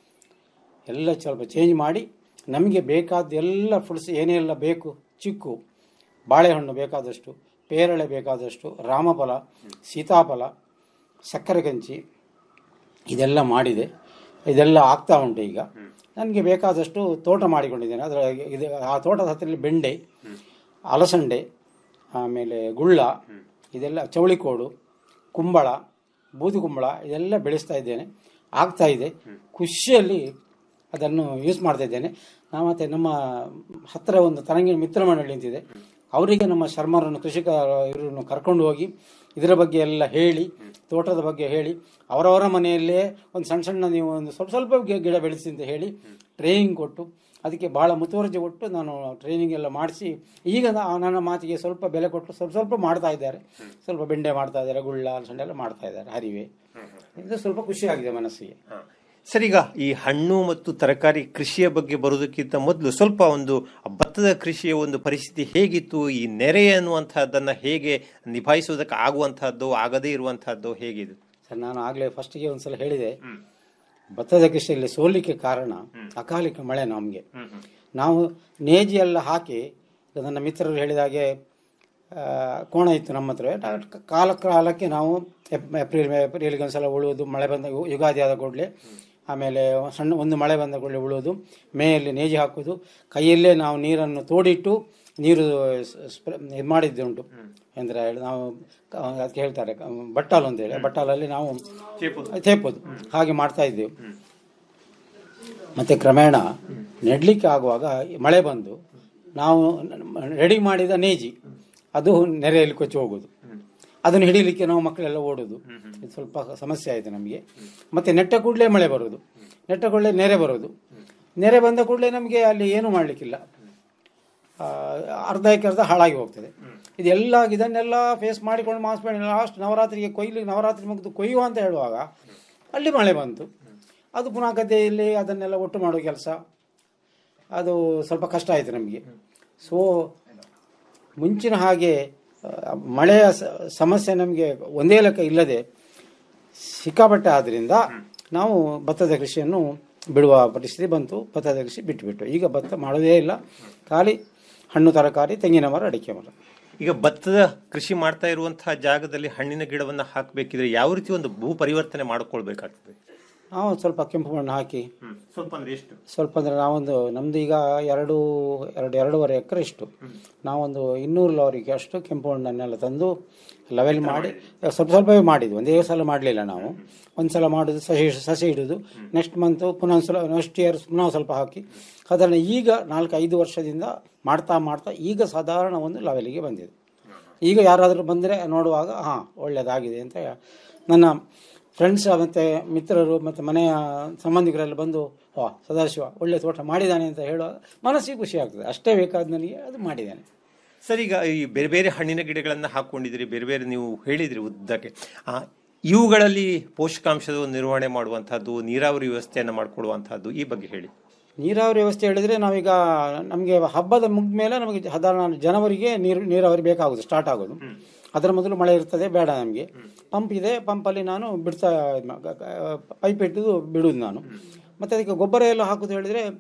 ಎಲ್ಲ ಸ್ವಲ್ಪ ಚೇಂಜ್ ಮಾಡಿ ನಮಗೆ ಬೇಕಾದ ಎಲ್ಲ ಫ್ರೂಟ್ಸ್ ಏನೆಲ್ಲ ಬೇಕು ಚಿಕ್ಕು ಬಾಳೆಹಣ್ಣು ಬೇಕಾದಷ್ಟು ಪೇರಳೆ ಬೇಕಾದಷ್ಟು ರಾಮಫಲ ಸೀತಾಫಲ ಸಕ್ಕರೆ ಕಂಚಿ ಇದೆಲ್ಲ ಮಾಡಿದೆ ಇದೆಲ್ಲ ಆಗ್ತಾ ಉಂಟು ಈಗ ನನಗೆ ಬೇಕಾದಷ್ಟು ತೋಟ ಮಾಡಿಕೊಂಡಿದ್ದೇನೆ ಅದರ ಇದು ಆ ತೋಟದ ಹತ್ತಿರಲ್ಲಿ ಬೆಂಡೆ ಅಲಸಂಡೆ ಆಮೇಲೆ ಗುಳ್ಳ ಇದೆಲ್ಲ ಚೌಳಿಕೋಡು ಕುಂಬಳ ಬೂದು ಕುಂಬಳ ಇದೆಲ್ಲ ಬೆಳೆಸ್ತಾ ಇದ್ದೇನೆ ಆಗ್ತಾ ಇದೆ ಖುಷಿಯಲ್ಲಿ ಅದನ್ನು ಯೂಸ್ ಮಾಡ್ತಾ ಇದ್ದೇನೆ ನಾ ಮತ್ತೆ ನಮ್ಮ ಹತ್ತಿರ ಒಂದು ತರಂಗಿನ ಮಿತ್ರ ಮಂಡಳಿ ಅಂತಿದೆ ಅವರಿಗೆ ನಮ್ಮ ಶರ್ಮರನ್ನು ಕೃಷಿಕ ಇವರನ್ನು ಕರ್ಕೊಂಡು ಹೋಗಿ ಇದರ ಬಗ್ಗೆ ಎಲ್ಲ ಹೇಳಿ ತೋಟದ ಬಗ್ಗೆ ಹೇಳಿ ಅವರವರ ಮನೆಯಲ್ಲೇ ಒಂದು ಸಣ್ಣ ಸಣ್ಣ ನೀವು ಒಂದು ಸ್ವಲ್ಪ ಸ್ವಲ್ಪ ಗಿ- ಗಿಡ ಬೆಳೆಸಿ ಅಂತ ಹೇಳಿ ಟ್ರೈನಿಂಗ್ ಕೊಟ್ಟು ಅದಕ್ಕೆ ಬಹಳ ಮುತುವರ್ಜಿ ಕೊಟ್ಟು ನಾನು ಟ್ರೈನಿಂಗ್ ಎಲ್ಲ ಮಾಡಿಸಿ ಈಗ ನಾ- ನನ್ನ ಮಾತಿಗೆ ಸ್ವಲ್ಪ ಬೆಲೆ ಕೊಟ್ಟು ಸ್ವಲ್ಪ ಸ್ವಲ್ಪ ಮಾಡ್ತಾ ಇದ್ದಾರೆ ಸ್ವಲ್ಪ ಬೆಂಡೆ ಮಾಡ್ತಾ ಇದ್ದಾರೆ ಗುಳ್ಳ ಅಲಸಂಡೆ ಎಲ್ಲ ಮಾಡ್ತಾ ಇದ್ದಾರೆ ಹರಿವೆ ಇದು ಸ್ವಲ್ಪ ಖುಷಿಯಾಗಿದೆ ಮನಸ್ಸಿಗೆ ಸರ್ ಈಗ ಈ ಹಣ್ಣು ಮತ್ತು ತರಕಾರಿ ಕೃಷಿಯ ಬಗ್ಗೆ ಬರೋದಕ್ಕಿಂತ ಮೊದಲು ಸ್ವಲ್ಪ ಒಂದು ಭತ್ತದ ಕೃಷಿಯ ಒಂದು ಪರಿಸ್ಥಿತಿ ಹೇಗಿತ್ತು ಈ ನೆರೆ ಅನ್ನುವಂತಹದ್ದನ್ನ ಹೇಗೆ ನಿಭಾಯಿಸುವುದಕ್ಕೆ ಆಗುವಂತಹದ್ದು ಆಗದೇ ಇರುವಂತಹದ್ದು ಹೇಗಿದು ಸರ್ ನಾನು ಆಗಲೇ ಫಸ್ಟಿಗೆ ಒಂದ್ಸಲ ಹೇಳಿದೆ ಭತ್ತದ ಕೃಷಿಯಲ್ಲಿ ಸೋಲಿಕ್ಕೆ ಕಾರಣ ಅಕಾಲಿಕ ಮಳೆ ನಮಗೆ ನಾವು ನೇಜಿ ಎಲ್ಲ ಹಾಕಿ ಈಗ ನನ್ನ ಮಿತ್ರರು ಹೇಳಿದ ಹಾಗೆ ಆ, ಕೋಣ ಇತ್ತು ನಮ್ಮ ಹತ್ರ ಟ- ಕಾಲ ಕಾಲಕ್ಕೆ ನಾವು ಎಪ್- ಏಪ್ರಿಲ್ ಮೇ ಏಪ್ರಿಲ್ಗೆ ಒಂದ್ಸಲ ಉಳುವುದು ಮಳೆ ಬಂದ ಯು- ಯುಗಾದಿ ಆದ ಕೂಡಲೇ ಆಮೇಲೆ ಸಣ್ಣ ಒಂದು ಮಳೆ ಬಂದ ಕೂಡಲೇ ಉಳುವುದು ಮೇಯಲ್ಲಿ ನೇಜಿ ಹಾಕುವುದು ಕೈಯಲ್ಲೇ ನಾವು ನೀರನ್ನು ತೋಡಿಟ್ಟು ನೀರು ಇದು ಮಾಡಿದ್ದೆ ಉಂಟು ಅಂದರೆ ನಾವು ಕ- ಅದಕ್ಕೆ ಹೇಳ್ತಾರೆ ಕ- ಬಟ್ಟಾಲು ಅಂತ ಹೇಳಿ ಬಟ್ಟಾಲಲ್ಲಿ ನಾವು ತೇಪೋದು ಹಾಗೆ ಮಾಡ್ತಾ ಇದ್ದೆವು ಮತ್ತೆ ಕ್ರಮೇಣ ನೆಡ್ಲಿಕ್ಕೆ ಆಗುವಾಗ ಮಳೆ ಬಂದು ನಾವು ರೆಡಿ ಮಾಡಿದ ನೇಜಿ ಅದು ನೆರೆಯಲ್ಲಿ ಕೊಚ್ಚಿ ಹೋಗೋದು ಅದನ್ನು ಹಿಡಿಲಿಕ್ಕೆ ನಾವು ಮಕ್ಕಳೆಲ್ಲ ಓಡೋದು ಇದು ಸ್ವಲ್ಪ ಸಮಸ್ಯೆ ಆಯಿತು ನಮಗೆ ಮತ್ತೆ ನೆಟ್ಟ ಕೂಡಲೇ ಮಳೆ ಬರೋದು ನೆಟ್ಟ ಕೂಡಲೇ ನೆರೆ ಬರೋದು ನೆರೆ ಬಂದ ಕೂಡಲೇ ನಮಗೆ ಅಲ್ಲಿ ಏನೂ ಮಾಡಲಿಕ್ಕಿಲ್ಲ ಆ, ಅರ್ಧ ಎಕರೆ ಅರ್ಧ ಹಾಳಾಗಿ ಹೋಗ್ತದೆ ಇದೆಲ್ಲ ಇದನ್ನೆಲ್ಲ ಫೇಸ್ ಮಾಡಿಕೊಂಡು ಮಾಸ್ ಮಾಡಿ ಲಾಸ್ಟ್ ನವರಾತ್ರಿಗೆ ಕೊಯ್ಲಿಗೆ ನವರಾತ್ರಿ ಮುಗಿದು ಕೊಯ್ಯುವ ಅಂತ ಹೇಳುವಾಗ ಅಲ್ಲಿ ಮಳೆ ಬಂತು ಅದು ಪುನಃ ಗದ್ದೆಯಲ್ಲಿ ಅದನ್ನೆಲ್ಲ ಒಟ್ಟು ಮಾಡೋ ಕೆಲಸ ಅದು ಸ್ವಲ್ಪ ಕಷ್ಟ ಆಯಿತು ನಮಗೆ ಸೊ ಮುಂಚಿನ ಹಾಗೆ ಆ, ಮಳೆಯ ಸ- ಸಮಸ್ಯೆ ನಮಗೆ ಒಂದೇ ಲೆಕ್ಕ ಇಲ್ಲದೆ ಸಿಕ್ಕಾಪಟ್ಟೆ ಆದ್ದರಿಂದ ನಾವು ಭತ್ತದ ಕೃಷಿಯನ್ನು ಬಿಡುವ ಪರಿಸ್ಥಿತಿ ಬಂತು ಭತ್ತದ ಕೃಷಿ ಬಿಟ್ಟುಬಿಟ್ಟು ಈಗ ಭತ್ತ ಮಾಡೋದೇ ಇಲ್ಲ ಖಾಲಿ ಹಣ್ಣು ತರಕಾರಿ ತೆಂಗಿನ ಮರ ಅಡಿಕೆ ಮರ ಈಗ ಭತ್ತದ ಕೃಷಿ ಮಾಡ್ತಾ ಇರುವಂತಹ ಜಾಗದಲ್ಲಿ ಹಣ್ಣಿನ ಗಿಡವನ್ನ ಹಾಕಬೇಕಿದ್ರೆ ಯಾವ ರೀತಿ ಒಂದು ಭೂ ಪರಿವರ್ತನೆ ಮಾಡ್ಕೊಳ್ಬೇಕಾಗ್ತದೆ ನಾವು ಸ್ವಲ್ಪ ಕೆಂಪು ಮಣ್ಣು ಹಾಕಿ ಸ್ವಲ್ಪ ಅಂದ್ರೆ ಎಷ್ಟು ಸ್ವಲ್ಪ ಅಂದರೆ ನಾವೊಂದು ನಮ್ಮದು ಈಗ ಎರಡು ಎರಡು ಎರಡೂವರೆ ಎಕರೆ ಇಷ್ಟು ನಾವೊಂದು ಇನ್ನೂರು ಲವರಿಗೆ ಅಷ್ಟು ಕೆಂಪು ಮಣ್ಣನ್ನೆಲ್ಲ ತಂದು ಲೆವೆಲ್ ಮಾಡಿ ಸ್ವಲ್ಪ ಸ್ವಲ್ಪವೇ ಮಾಡಿದ್ವಿ ಒಂದೇ ಸಲ ಮಾಡಲಿಲ್ಲ ನಾವು ಒಂದು ಸಲ ಮಾಡೋದು ಸಸಿ ಸಸಿ ಇಡೋದು ನೆಕ್ಸ್ಟ್ ಮಂತು ಪುನಃ ಒಂದು ಸಲ ನೆಕ್ಸ್ಟ್ ಇಯರ್ ಪುನಃ ಸ್ವಲ್ಪ ಹಾಕಿ ಸಾಧಾರಣ ಈಗ ನಾಲ್ಕು ಐದು ವರ್ಷದಿಂದ ಮಾಡ್ತಾ ಮಾಡ್ತಾ ಈಗ ಸಾಧಾರಣ ಒಂದು ಲೆವೆಲಿಗೆ ಬಂದಿದೆ ಈಗ ಯಾರಾದರೂ ಬಂದರೆ ನೋಡುವಾಗ ಹಾಂ ಒಳ್ಳೆಯದಾಗಿದೆ ಅಂತ ನನ್ನ ಫ್ರೆಂಡ್ಸ್ ಮತ್ತು ಮಿತ್ರರು ಮತ್ತು ಮನೆಯ ಸಂಬಂಧಿಕರೆಲ್ಲ ಬಂದು ವಾ ಸದಾಶಿವ ಒಳ್ಳೆ ತೋಟ ಮಾಡಿದ್ದಾನೆ ಅಂತ ಹೇಳುವಾಗ ಮನಸ್ಸಿಗೆ ಖುಷಿ ಆಗ್ತದೆ ಅಷ್ಟೇ ಬೇಕಾದ ನನಗೆ ಅದು ಮಾಡಿದ್ದಾನೆ ಸರ್ ಈಗ ಈ ಬೇರೆ ಬೇರೆ ಹಣ್ಣಿನ ಗಿಡಗಳನ್ನ ಹಾಕೊಂಡಿದ್ರಿ ಬೇರೆ ಬೇರೆ ನೀವು ಹೇಳಿದ್ರಿ ಉದ್ದಕ್ಕೆ ಆ, ಇವುಗಳಲ್ಲಿ ಪೋಷಕಾಂಶದ ಒಂದು ನಿರ್ವಹಣೆ ಮಾಡುವಂತಹದ್ದು ನೀರಾವರಿ ವ್ಯವಸ್ಥೆಯನ್ನು ಮಾಡಿಕೊಡುವಂತಹದ್ದು ಈ ಬಗ್ಗೆ ಹೇಳಿ ನೀರಾವರಿ ವ್ಯವಸ್ಥೆ ಹೇಳಿದರೆ ನಾವೀಗ ನಮಗೆ ಹಬ್ಬದ ಮುಗಿದ ಮೇಲೆ ನಮಗೆ ಸಾಧಾರಣ ಜನವರಿಗೆ ನೀರು ನೀರಾವರಿ ಬೇಕಾಗೋದು ಸ್ಟಾರ್ಟ್ ಆಗೋದು ಅದರ ಮೊದಲು ಮಳೆ ಇರ್ತದೆ ಬೇಡ ನಮಗೆ ಪಂಪ್ ಇದೆ ಪಂಪಲ್ಲಿ ನಾನು ಬಿಡ್ತಾ ಪೈಪ್ ಇಟ್ಟು ಬಿಡುವುದು ನಾನು ಮತ್ತು ಅದಕ್ಕೆ ಗೊಬ್ಬರ ಎಲ್ಲ ಹಾಕೋದು ಹೇಳಿದರೆ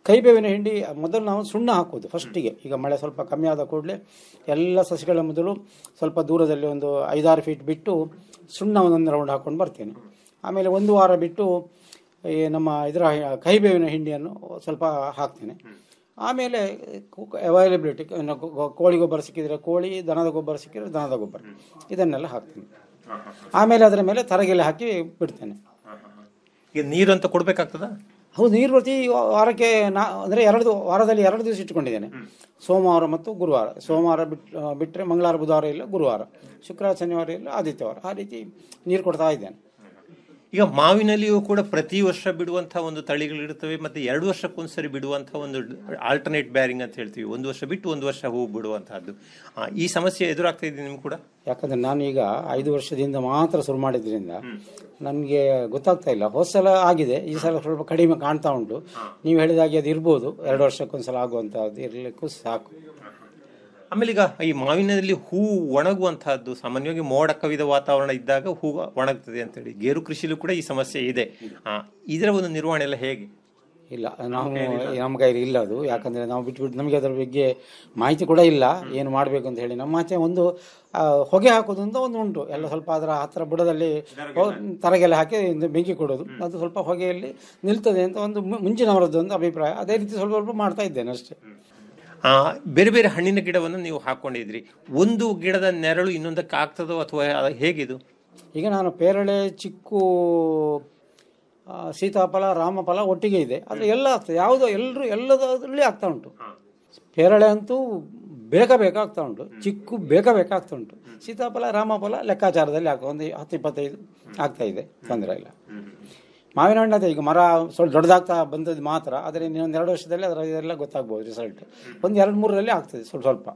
ಕೈಬೇವಿನ ಹಿಂಡಿ ಮೊದಲು ನಾವು ಸುಣ್ಣ ಹಾಕೋದು ಫಸ್ಟಿಗೆ ಈಗ ಮಳೆ ಸ್ವಲ್ಪ ಕಮ್ಮಿ ಆದ ಕೂಡಲೇ ಎಲ್ಲ ಸಸಿಗಳ ಮೊದಲು ಸ್ವಲ್ಪ ದೂರದಲ್ಲಿ ಒಂದು ಐದಾರು ಫೀಟ್ ಬಿಟ್ಟು ಸುಣ್ಣ ಒಂದೊಂದು ರೌಂಡ್ ಹಾಕೊಂಡು ಬರ್ತೇನೆ ಆಮೇಲೆ ಒಂದು ವಾರ ಬಿಟ್ಟು ಈ ನಮ್ಮ ಇದರ ಕೈಬೇವಿನ ಹಿಂಡಿಯನ್ನು ಸ್ವಲ್ಪ ಹಾಕ್ತೇನೆ ಆಮೇಲೆ ಅವೈಲಬಿಲಿಟಿ ಕೋಳಿ ಗೊಬ್ಬರ ಸಿಕ್ಕಿದ್ರೆ ಕೋಳಿ ದನದ ಗೊಬ್ಬರ ಸಿಕ್ಕಿದ್ರೆ ದನದ ಗೊಬ್ಬರ ಇದನ್ನೆಲ್ಲ ಹಾಕ್ತೀನಿ ಆಮೇಲೆ ಅದರ ಮೇಲೆ ತರಗೆಲೆ ಹಾಕಿ ಬಿಡ್ತೇನೆ ಈಗ ನೀರು ಅಂತ ಕೊಡ್ಬೇಕಾಗ್ತದ ಹೌದು ನೀರು ಪ್ರತಿ ವಾರಕ್ಕೆ ನಾ ಅಂದರೆ ಎರಡು ವಾರದಲ್ಲಿ ಎರಡು ದಿವಸ ಇಟ್ಕೊಂಡಿದ್ದೇನೆ ಸೋಮವಾರ ಮತ್ತು ಗುರುವಾರ ಸೋಮವಾರ ಬಿಟ್ ಬಿಟ್ಟರೆ ಮಂಗಳವಾರ ಬುಧವಾರ ಇಲ್ಲ ಗುರುವಾರ ಶುಕ್ರವಾರ ಶನಿವಾರ ಇಲ್ಲ ಆದಿತ್ಯವಾರ ಆ ರೀತಿ ನೀರು ಕೊಡ್ತಾ ಇದ್ದೇನೆ ಈಗ ಮಾವಿನಲ್ಲಿಯೂ ಕೂಡ ಪ್ರತಿ ವರ್ಷ ಬಿಡುವಂತಹ ಒಂದು ತಳಿಗಳಿರ್ತವೆ ಮತ್ತೆ ಎರಡು ವರ್ಷಕ್ಕೊಂದ್ಸರಿ ಬಿಡುವಂತಹ ಒಂದು ಆಲ್ಟರ್ನೇಟ್ ಬ್ಯಾರಿಂಗ್ ಅಂತ ಹೇಳ್ತೀವಿ ಒಂದು ವರ್ಷ ಬಿಟ್ಟು ಒಂದು ವರ್ಷ ಹೂ ಬಿಡುವಂತಹದ್ದು ಆ, ಈ ಸಮಸ್ಯೆ ಎದುರಾಗ್ತಾ ಇದೆ ನಿಮ್ಗೆ ಕೂಡ ಯಾಕಂದ್ರೆ ನಾನು ಈಗ ಐದು ವರ್ಷದಿಂದ ಮಾತ್ರ ಶುರು ಮಾಡಿದ್ರಿಂದ ನನಗೆ ಗೊತ್ತಾಗ್ತಾ ಇಲ್ಲ ಹೋದ ಸಲ ಆಗಿದೆ ಈ ಸಲ ಸ್ವಲ್ಪ ಕಡಿಮೆ ಕಾಣ್ತಾ ಉಂಟು ನೀವು ಹೇಳಿದಾಗೆ ಅದು ಇರ್ಬೋದು ಎರಡು ವರ್ಷಕ್ಕೊಂದ್ಸಲ ಆಗುವಂತಹದ್ದು ಇರಲಿಕ್ಕೂ ಸಾಕು ಆಮೇಲೆ ಈಗ ಈ ಮಾವಿನಲ್ಲಿ ಹೂ ಒಣಗುವಂತಹದ್ದು ಸಾಮಾನ್ಯವಾಗಿ ಮೋಡ ಕವಿದ ವಾತಾವರಣ ಇದ್ದಾಗ ಹೂ ಒಣಗ್ತದೆ ಅಂತೇಳಿ ಗೇರು ಕೃಷಿಲೂ ಕೂಡ ಈ ಸಮಸ್ಯೆ ಇದೆ ಆ, ಇದರ ಒಂದು ನಿರ್ವಹಣೆ ಎಲ್ಲ ಹೇಗೆ ಇಲ್ಲ ನಾವು ನಮ್ಮ ಕೈಲಿ ಇಲ್ಲ ಅದು ಯಾಕಂದ್ರೆ ನಾವು ಬಿಟ್ಬಿಟ್ಟು ನಮಗೆ ಅದರ ಬಗ್ಗೆ ಮಾಹಿತಿ ಕೂಡ ಇಲ್ಲ ಏನು ಮಾಡಬೇಕು ಅಂತ ಹೇಳಿ ನಮ್ಮ ಆಚೆ ಒಂದು ಆ, ಹೊಗೆ ಹಾಕೋದು ಅಂತ ಒಂದು ಉಂಟು ಎಲ್ಲ ಸ್ವಲ್ಪ ಅದರ ಹತ್ತಿರ ಬುಡದಲ್ಲಿ ಹೊ- ತರಗೆಲ್ಲ ಹಾಕಿ ಒಂದು ಬೆಂಕಿ ಕೊಡೋದು ಅದು ಸ್ವಲ್ಪ ಹೊಗೆಯಲ್ಲಿ ನಿಲ್ತದೆ ಅಂತ ಒಂದು ಮು- ಮುಂಚಿನವರದ್ದು ಒಂದು ಅಭಿಪ್ರಾಯ ಅದೇ ರೀತಿ ಸ್ವಲ್ಪ ಸ್ವಲ್ಪ ಮಾಡ್ತಾ ಇದ್ದೇನೆ ಅಷ್ಟೇ ಆ, ಬೇರೆ ಬೇರೆ ಹಣ್ಣಿನ ಗಿಡವನ್ನು ನೀವು ಹಾಕೊಂಡಿದ್ರಿ ಒಂದು ಗಿಡದ ನೆರಳು ಇನ್ನೊಂದಕ್ಕೆ ಆಗ್ತದೋ ಅಥವಾ ಅದು ಹೇಗಿದು ಈಗ ನಾನು ಪೇರಳೆ ಚಿಕ್ಕು ಆ, ಸೀತಾಫಲ ರಾಮಫಲ ಒಟ್ಟಿಗೆ ಇದೆ ಆದರೆ ಎಲ್ಲ ಆಗ್ತದೆ ಯಾವುದೋ ಎಲ್ಲರೂ ಎಲ್ಲದರಲ್ಲಿ ಆಗ್ತಾ ಉಂಟು ಪೇರಳೆ ಅಂತೂ ಬೇಗ ಬೇಗ ಆಗ್ತಾ ಉಂಟು ಚಿಕ್ಕು ಬೇಗ ಬೇಗ ಆಗ್ತಾ ಉಂಟು ಸೀತಾಫಲ ರಾಮಫಲ ಲೆಕ್ಕಾಚಾರದಲ್ಲಿ ಆಗ್ತದೆ ಒಂದು ಹತ್ತು ಇಪ್ಪತ್ತೈದು ಆಗ್ತಾ ಇದೆ ತೊಂದರೆ ಇಲ್ಲ ಮಾವಿನ ಹಣ್ಣು ಅದೇ ಈಗ ಮರ ಸ್ವಲ್ಪ ದೊಡ್ಡದಾಗ್ತಾ ಬಂದದ್ದು ಮಾತ್ರ ಆದರೆ ಇನ್ನೊಂದು ಎರಡು ವರ್ಷದಲ್ಲಿ ಅದರ ಇದೆಲ್ಲ ಗೊತ್ತಾಗ್ಬೋದು ರಿಸಲ್ಟ್ ಒಂದು ಎರಡು ಮೂರರಲ್ಲಿ ಆಗ್ತದೆ ಸ್ವಲ್ಪ ಸ್ವಲ್ಪ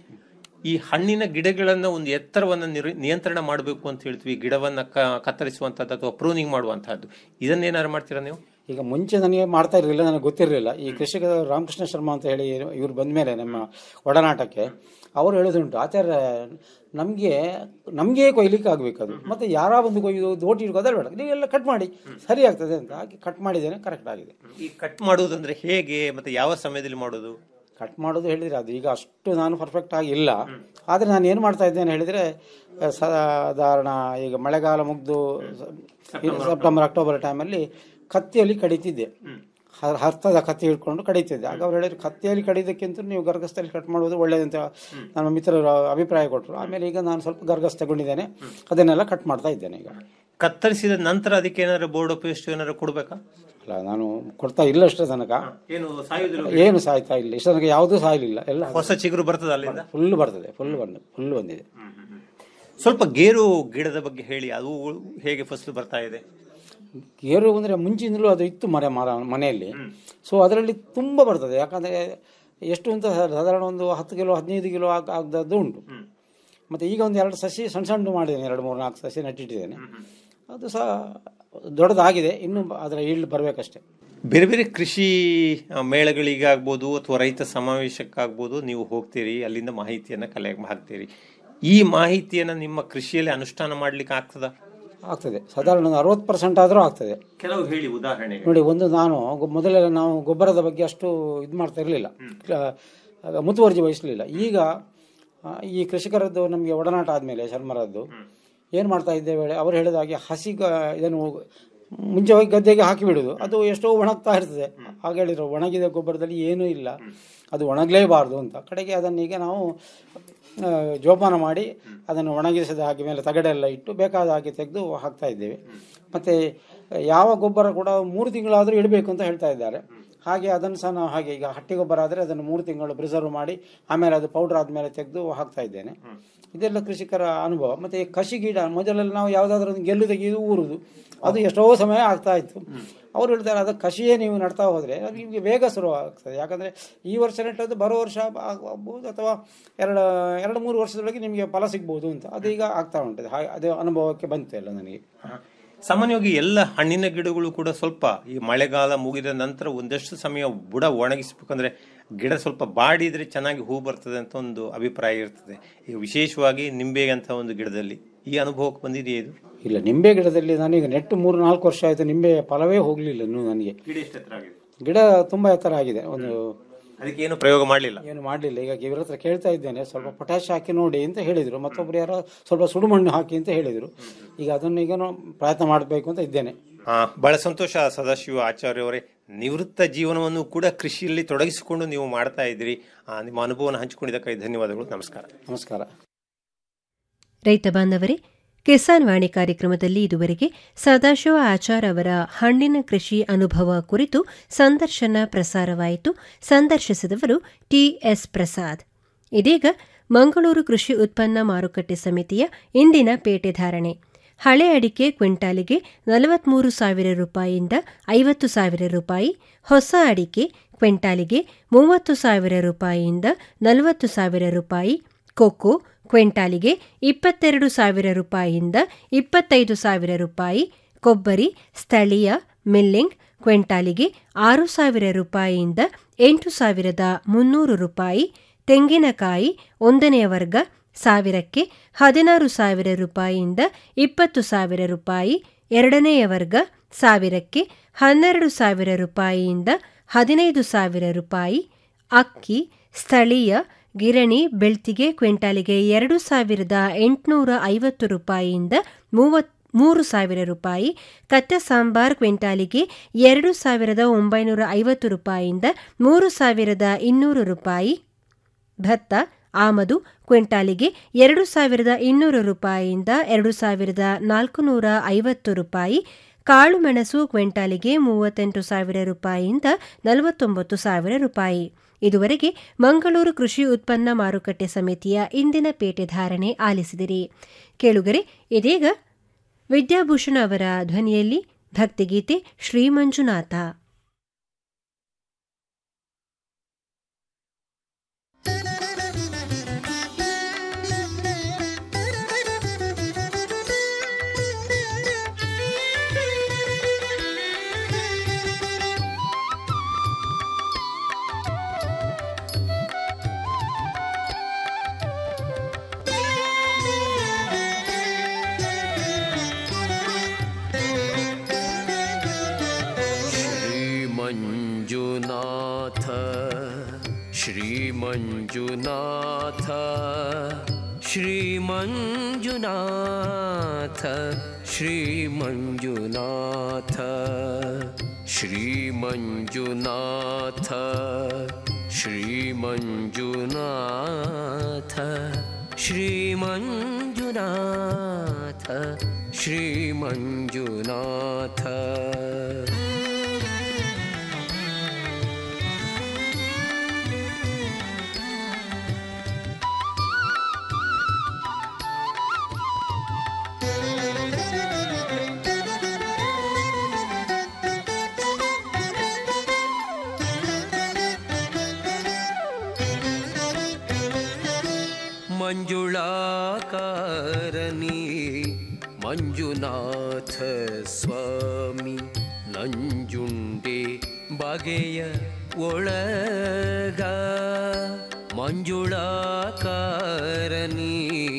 ಈ ಹಣ್ಣಿನ ಗಿಡಗಳನ್ನ ಒಂದು ಎತ್ತರವನ್ನ ನಿರ್- ನಿಯಂತ್ರಣ ಮಾಡಬೇಕು ಅಂತ ಹೇಳ್ತೀವಿ ಗಿಡವನ್ನ ಕ- ಕತ್ತರಿಸುವಂತದ್ದು ಅಥವಾ ಪ್ರೂನಿಂಗ್ ಮಾಡುವಂತಹದ್ದು ಇದನ್ನೇನಾದ್ರು ಮಾಡ್ತೀರಾ ನೀವು ಈಗ ಮುಂಚೆ ನನಗೆ ಮಾಡ್ತಾ ಇರಲಿಲ್ಲ ನನಗೆ ಗೊತ್ತಿರಲಿಲ್ಲ ಈ ಕೃಷಿಕ ರಾಮಕೃಷ್ಣ ಶರ್ಮಾ ಅಂತ ಹೇಳಿ ಇವ್ರು ಬಂದ ಮೇಲೆ ನಮ್ಮ ಒಡನಾಟಕ್ಕೆ ಅವರು ಹೇಳೋದುಂಟು ಆಚಾರ್ಯ ನಮಗೆ ನಮಗೆ ಕೊಯ್ಲಿಕ್ಕೆ ಆಗಬೇಕು ಅದು ಮತ್ತೆ ಯಾರ ಬಂದು ಕೊಯ್ದು ದೋಟಿ ಇಟ್ಕೋದ್ರೆ ಬೇಡ ನೀವೆಲ್ಲ ಕಟ್ ಮಾಡಿ ಸರಿ ಆಗ್ತದೆ ಅಂತ ಹಾಗೆ ಕಟ್ ಮಾಡಿದ್ದೇನೆ ಕರೆಕ್ಟ್ ಆಗಿದೆ ಈ ಕಟ್ ಮಾಡುವುದಂದ್ರೆ ಹೇಗೆ ಮತ್ತೆ ಯಾವ ಸಮಯದಲ್ಲಿ ಮಾಡೋದು ಕಟ್ ಮಾಡೋದು ಹೇಳಿದ್ರೆ ಅದು ಈಗ ಅಷ್ಟು ನಾನು ಪರ್ಫೆಕ್ಟ್ ಆಗಿ ಇಲ್ಲ ಆದರೆ ನಾನು ಏನು ಮಾಡ್ತಾ ಇದ್ದೇನೆ ಹೇಳಿದರೆ ಸಾಧಾರಣ ಈಗ ಮಳೆಗಾಲ ಮುಗಿದು ಸೆಪ್ಟೆಂಬರ್ ಅಕ್ಟೋಬರ್ ಟೈಮಲ್ಲಿ ಕತ್ತಿಯಲ್ಲಿ ಕಡಿತಿದ್ದೆ ಹ- ಹರ್ತದ ಕತ್ತಿ ಹಿಡ್ಕೊಂಡು ಕಡಿತಿದ್ದೆ ಆಗ ಅವ್ರು ಹೇಳಿದ್ರು ಕತ್ತಿಯಲ್ಲಿ ಕಡಿಯೋದಕ್ಕಿಂತ ನೀವು ಗರ್ಗಸ್ಥದಲ್ಲಿ ಕಟ್ ಮಾಡೋದು ಒಳ್ಳೆಯದಂತ ನನ್ನ ಮಿತ್ರರು ಅಭಿಪ್ರಾಯ ಕೊಟ್ಟರು ಆಮೇಲೆ ಈಗ ನಾನು ಸ್ವಲ್ಪ ಗರ್ಗಸ್ ತಗೊಂಡಿದ್ದೇನೆ ಅದನ್ನೆಲ್ಲ ಕಟ್ ಮಾಡ್ತಾ ಇದ್ದೇನೆ ಈಗ ಕತ್ತರಿಸಿದ ನಂತರ ಅದಕ್ಕೆ ಏನಾದ್ರು ಬೋರ್ಡ್ ಪೇಸ್ಟ್ ಏನಾದ್ರು ಕೊಡ್ಬೇಕಾ ಅಲ್ಲ ನಾನು ಕೊಡ್ತಾ ಇಲ್ಲ ಅಷ್ಟೇ ತನಕ ಏನು ಸಾಯುವುದಿಲ್ಲ ಏನು ಸಾಯ್ತಾ ಇಲ್ಲ ಇಷ್ಟ ತನಕ ಯಾವುದೂ ಸಾಯಲಿಲ್ಲ ಎಲ್ಲ ಹೊಸ ಚಿಗುರು ಬರ್ತದ ಅಲ್ಲಿಂದ ಫುಲ್ ಬರ್ತದೆ ಫುಲ್ ಬಂದು ಫುಲ್ ಬಂದಿದೆ ಸ್ವಲ್ಪ ಗೇರು ಗಿಡದ ಬಗ್ಗೆ ಹೇಳಿ ಅದು ಹೇಗೆ ಫಸಲು ಬರ್ತಾ ಇದೆ ಗೇರು ಅಂದರೆ ಮುಂಚಿನಿಂದಲೂ ಅದು ಇತ್ತು ಮರ ಮರ ಮನೆಯಲ್ಲಿ ಸೊ ಅದರಲ್ಲಿ ತುಂಬ ಬರ್ತದೆ ಯಾಕಂದರೆ ಎಷ್ಟು ಅಂತ ಸಾಧಾರಣ ಒಂದು ಹತ್ತು ಕಿಲೋ ಹದಿನೈದು ಕಿಲೋ ಆಗ ಆಗದ್ದು ಉಂಟು ಮತ್ತು ಈಗ ಒಂದು ಎರಡು ಸಸಿ ಸಣ್ಣ ಸಣ್ಣ ಮಾಡಿದ್ದೇನೆ ಎರಡು ಮೂರು ನಾಲ್ಕು ಸಸಿ ನಟ್ಟಿಟ್ಟಿದ್ದೇನೆ ಅದು ಸಹ ದೊಡ್ಡದಾಗಿದೆ ಇನ್ನೂ ಅದರ ಈಲ್ಡ್ ಬರಬೇಕಷ್ಟೇ ಬೇರೆ ಬೇರೆ ಕೃಷಿ ಆ, ಮೇಳಗಳಿಗಾಗ್ಬೋದು ಅಥವಾ ರೈತ ಸಮಾವೇಶಕ್ಕಾಗ್ಬೋದು ನೀವು ಹೋಗ್ತೀರಿ ಅಲ್ಲಿಂದ ಮಾಹಿತಿಯನ್ನ ಕಲೆ ಹಾಕ್ತೀರಿ ಈ ಮಾಹಿತಿಯನ್ನ ನಿಮ್ಮ ಕೃಷಿಯಲ್ಲಿ ಅನುಷ್ಠಾನ ಮಾಡ್ಲಿಕ್ಕೆ ಆಗ್ತದ ಆಗ್ತದೆ ಸಾಧಾರಣ ಒಂದು ಅರವತ್ತು ಪರ್ಸೆಂಟ್ ಆದರೂ ಆಗ್ತದೆ ಕೆಲವು ಹೇಳಿ ಉದಾಹರಣೆ ನೋಡಿ ಒಂದು ನಾನು ಗೊ- ಮೊದಲೆಲ್ಲ ನಾವು ಗೊಬ್ಬರದ ಬಗ್ಗೆ ಅಷ್ಟು ಇದು ಮಾಡ್ತಾ ಇರಲಿಲ್ಲ ಮುತುವರ್ಜಿ ವಹಿಸಲಿಲ್ಲ ಈಗ ಆ, ಈ ಕೃಷಿಕರದ್ದು ನಮಗೆ ಒಡನಾಟ ಆದಮೇಲೆ ಶರ್ಮರದ್ದು ಏನು ಮಾಡ್ತಾ ಇದ್ದೇವೆ ಹೇಳಿ ಅವರು ಹೇಳಿದ ಹಾಗೆ ಹಸಿ ಗ- ಇದನ್ನು ಮುಂಚೆ ಹೋಗಿ ಗದ್ದೆಗೆ ಹಾಕಿ ಬಿಡುದು ಅದು ಎಷ್ಟೋ ಒಣಗ್ತಾ ಇರ್ತದೆ ಹಾಗೆ ಹೇಳಿದ್ರು ಒಣಗಿದ ಗೊಬ್ಬರದಲ್ಲಿ ಏನೂ ಇಲ್ಲ ಅದು ಒಣಗಲೇಬಾರ್ದು ಅಂತ ಕಡೆಗೆ ಅದನ್ನು ಈಗ ನಾವು ಆ, ಜೋಪಾನ ಮಾಡಿ ಅದನ್ನು ಒಣಗಿಸಿದ ಹಾಗೆ ಮೇಲೆ ತಗಡೆಲ್ಲ ಇಟ್ಟು ಬೇಕಾದ ಹಾಗೆ ತೆಗೆದು ಹಾಕ್ತಾ ಇದ್ದೇವೆ ಮತ್ತು ಯಾವ ಗೊಬ್ಬರ ಕೂಡ ಮೂರು ತಿಂಗಳಾದರೂ ಇಡಬೇಕು ಅಂತ ಹೇಳ್ತಾ ಇದ್ದಾರೆ ಹಾಗೆ ಅದನ್ನು ಸಹ ನಾವು ಹಾಗೆ ಈಗ ಹಟ್ಟಿ ಗೊಬ್ಬರ ಆದರೆ ಅದನ್ನು ಮೂರು ತಿಂಗಳು ಪ್ರಿಸರ್ವ್ ಮಾಡಿ ಆಮೇಲೆ ಅದು ಪೌಡರ್ ಆದಮೇಲೆ ತೆಗೆದು ಹಾಕ್ತಾ ಇದ್ದೇನೆ ಇದೆಲ್ಲ ಕೃಷಿಕರ ಅನುಭವ ಮತ್ತು ಈ ಕಸಿ ಗಿಡ ಮೊದಲೆಲ್ಲ ನಾವು ಯಾವುದಾದ್ರೂ ಒಂದು ಗೆಲ್ಲು ತೆಗೆದು ಊರುದು ಅದು ಎಷ್ಟೋ ಸಮಯ ಆಗ್ತಾ ಇತ್ತು ಅವ್ರು ಹೇಳ್ತಾರೆ ಅದು ಕಸಿಯೇ ನೀವು ನಡ್ತಾ ಹೋದರೆ ಅದು ನಿಮಗೆ ಬೇಗ ಶುರು ಆಗ್ತದೆ ಯಾಕಂದರೆ ಈ ವರ್ಷ ನೆಟ್ಟದ್ದು ಬರೋ ವರ್ಷ ಆಗ್ಬೋದು ಅಥವಾ ಎರಡು ಎರಡು ಮೂರು ವರ್ಷದೊಳಗೆ ನಿಮಗೆ ಫಲ ಸಿಗ್ಬೋದು ಅಂತ ಅದು ಈಗ ಆಗ್ತಾ ಉಂಟು ಹಾಗೆ ಅದು ಅನುಭವಕ್ಕೆ ಬಂತು ಎಲ್ಲ ನನಗೆ ಸಾಮಾನ್ಯವಾಗಿ ಎಲ್ಲ ಹಣ್ಣಿನ ಗಿಡಗಳು ಕೂಡ ಸ್ವಲ್ಪ ಈ ಮಳೆಗಾಲ ಮುಗಿದ ನಂತರ ಒಂದಷ್ಟು ಸಮಯ ಬುಡ ಒಣಗಿಸ್ಬೇಕಂದ್ರೆ ಗಿಡ ಸ್ವಲ್ಪ ಬಾಡಿದ್ರೆ ಚೆನ್ನಾಗಿ ಹೂ ಬರ್ತದೆ ಅಂತ ಒಂದು ಅಭಿಪ್ರಾಯ ಇರ್ತದೆ ಈಗ ವಿಶೇಷವಾಗಿ ನಿಂಬೆ ಅಂತ ಒಂದು ಗಿಡದಲ್ಲಿ ಈ ಅನುಭವಕ್ಕೆ ಬಂದಿದೆಯಾ ಇದು ಇಲ್ಲ ನಿಂಬೆ ಗಿಡದಲ್ಲಿ ನಾನೀಗ ನೆಟ್ಟು ಮೂರು ನಾಲ್ಕು ವರ್ಷ ಆಯಿತು ನಿಂಬೆ ಫಲವೇ ಹೋಗಲಿಲ್ಲ ಇನ್ನೂ ನನಗೆ ಗಿಡ ಎಷ್ಟು ಎತ್ತರ ಆಗಿದೆ ಗಿಡ ತುಂಬಾ ಎತ್ತರ ಆಗಿದೆ ಒಂದು ಅದಕ್ಕೆ ಏನು ಪ್ರಯೋಗ ಮಾಡಲಿಲ್ಲ ಏನು ಮಾಡಲಿಲ್ಲ ಈಗ ಇವ್ರ ಹತ್ರ ಕೇಳ್ತಾ ಇದ್ದೇನೆ ಸ್ವಲ್ಪ ಪೊಟ್ಯಾಶ್ ಹಾಕಿ ನೋಡಿ ಅಂತ ಹೇಳಿದರು ಮತ್ತೊಬ್ರು ಯಾರೋ ಸ್ವಲ್ಪ ಸುಡುಮಣ್ಣು ಹಾಕಿ ಅಂತ ಹೇಳಿದರು ಈಗ ಅದನ್ನು ಈಗ ಪ್ರಯತ್ನ ಮಾಡಬೇಕು ಅಂತ ಇದ್ದೇನೆ ಹಾ ಬಹಳ ಸಂತೋಷ ಸದಾಶಿವ ಆಚಾರ್ಯ ಅವರೇ ನಿವೃತ್ತ ಜೀವನವನ್ನು ಕೂಡ ಕೃಷಿಯಲ್ಲಿ ತೊಡಗಿಸಿಕೊಂಡು ನೀವು ಮಾಡ್ತಾ ಇದ್ದೀರಿ ಆ, ನಿಮ್ಮ ಅನುಭವವನ್ನು ಹಂಚಿಕೊಂಡಿದ್ದಕ್ಕಾಗಿ ಧನ್ಯವಾದಗಳು ನಮಸ್ಕಾರ ನಮಸ್ಕಾರ ರೈತ ಬಾಂಧವರೇ ಕಿಸಾನ್ ವಾಣಿ ಕಾರ್ಯಕ್ರಮದಲ್ಲಿ ಇದುವರೆಗೆ ಸದಾಶಿವ ಆಚಾರ್ ಅವರ ಹಣ್ಣಿನ ಕೃಷಿ ಅನುಭವ ಕುರಿತು ಸಂದರ್ಶನ ಪ್ರಸಾರವಾಯಿತು ಸಂದರ್ಶಿಸಿದವರು ಟಿಎಸ್ ಪ್ರಸಾದ್ ಇದೀಗ ಮಂಗಳೂರು ಕೃಷಿ ಉತ್ಪನ್ನ ಮಾರುಕಟ್ಟೆ ಸಮಿತಿಯ ಇಂದಿನ ಪೇಟೆ ಧಾರಣೆ ಹಳೆ ಅಡಿಕೆ ಕ್ವಿಂಟಾಲಿಗೆ ನಲವತ್ಮೂರು ಸಾವಿರ ರೂಪಾಯಿಯಿಂದ ಐವತ್ತು ಸಾವಿರ ರೂಪಾಯಿ ಹೊಸ ಅಡಿಕೆ ಕ್ವಿಂಟಾಲಿಗೆ ಮೂವತ್ತು ಸಾವಿರ ರೂಪಾಯಿಯಿಂದ ನಲವತ್ತು ಸಾವಿರ ರೂಪಾಯಿ ಕೊಕ್ಕೋ ಕ್ವಿಂಟಾಲಿಗೆ ಇಪ್ಪತ್ತೆರಡು ಸಾವಿರ ರೂಪಾಯಿಯಿಂದ ಇಪ್ಪತ್ತೈದು ಸಾವಿರ ರೂಪಾಯಿ ಕೊಬ್ಬರಿ ಸ್ಥಳೀಯ ಮಿಲ್ಲಿಂಗ್ ಕ್ವಿಂಟಾಲಿಗೆ ಆರು ಸಾವಿರ ರೂಪಾಯಿಯಿಂದ ಎಂಟು ಸಾವಿರದ ಮುನ್ನೂರು ರೂಪಾಯಿ ತೆಂಗಿನಕಾಯಿ ಒಂದನೆಯ ವರ್ಗ ಸಾವಿರಕ್ಕೆ ಹದಿನಾರು ಸಾವಿರ ರೂಪಾಯಿಯಿಂದ ಇಪ್ಪತ್ತು ಸಾವಿರ ರೂಪಾಯಿ ಎರಡನೆಯ ವರ್ಗ ಸಾವಿರಕ್ಕೆ ಹನ್ನೆರಡು ಸಾವಿರ ರೂಪಾಯಿಯಿಂದ ಹದಿನೈದು ಸಾವಿರ ರೂಪಾಯಿ ಅಕ್ಕಿ ಸ್ಥಳೀಯ ಗಿರಣಿ ಬೆಳ್ತಿಗೆ ಕ್ವಿಂಟಾಲಿಗೆ ಎರಡು ಸಾವಿರದ ಎಂಟುನೂರ ಐವತ್ತು ರೂಪಾಯಿಯಿಂದ ಮೂವತ್ ಮೂರು ಸಾವಿರ ರೂಪಾಯಿ ಕಚ್ಚಾ ಸಾಂಬಾರ್ ಕ್ವಿಂಟಾಲಿಗೆ ಎರಡು ಸಾವಿರದ ಒಂಬೈನೂರ ಐವತ್ತು ರೂಪಾಯಿಯಿಂದ ಮೂರು ಸಾವಿರದ ಇನ್ನೂರು ರೂಪಾಯಿ ಭತ್ತ ಆಮದು ಕ್ವಿಂಟಾಲಿಗೆ ಎರಡು ಸಾವಿರದ ಇನ್ನೂರು ರೂಪಾಯಿಯಿಂದ ಎರಡು ಸಾವಿರದ ನಾಲ್ಕುನೂರ ಐವತ್ತು ರೂಪಾಯಿ ಕಾಳುಮೆಣಸು ಕ್ವಿಂಟಾಲಿಗೆ ಮೂವತ್ತೆಂಟು ಸಾವಿರ ರೂಪಾಯಿಯಿಂದ ನಲವತ್ತೊಂಬತ್ತು ಸಾವಿರ ರೂಪಾಯಿ ಇದುವರೆಗೆ ಮಂಗಳೂರು ಕೃಷಿ ಉತ್ಪನ್ನ ಮಾರುಕಟ್ಟೆ ಸಮಿತಿಯ ಇಂದಿನ ಪೇಟೆ ಧಾರಣೆ ಆಲಿಸಿದಿರಿ ಕೇಳುಗರೆ ಇದೀಗ ವಿದ್ಯಾಭೂಷಣ ಅವರ ಧ್ವನಿಯಲ್ಲಿ ಭಕ್ತಿಗೀತೆ ಶ್ರೀ ಮಂಜುನಾಥ श्रीमञ्जुनाथ श्रीमञ्जुनाथ श्रीमञ्जुनाथ श्रीमञ्जुनाथ श्रीमञ्जुनाथ श्रीमञ्जुनाथ श्रीमञ्जुनाथ श्रीमञ्जुनाथ ಮಂಜುಳಾಕಾರನಿ ಮಂಜುನಾಥ ಸ್ವಾಮಿ ನಂಜುಂಡೆ ಬಗೆಯ ಒಳಗ ಮಂಜುಳಾಕಾರನಿ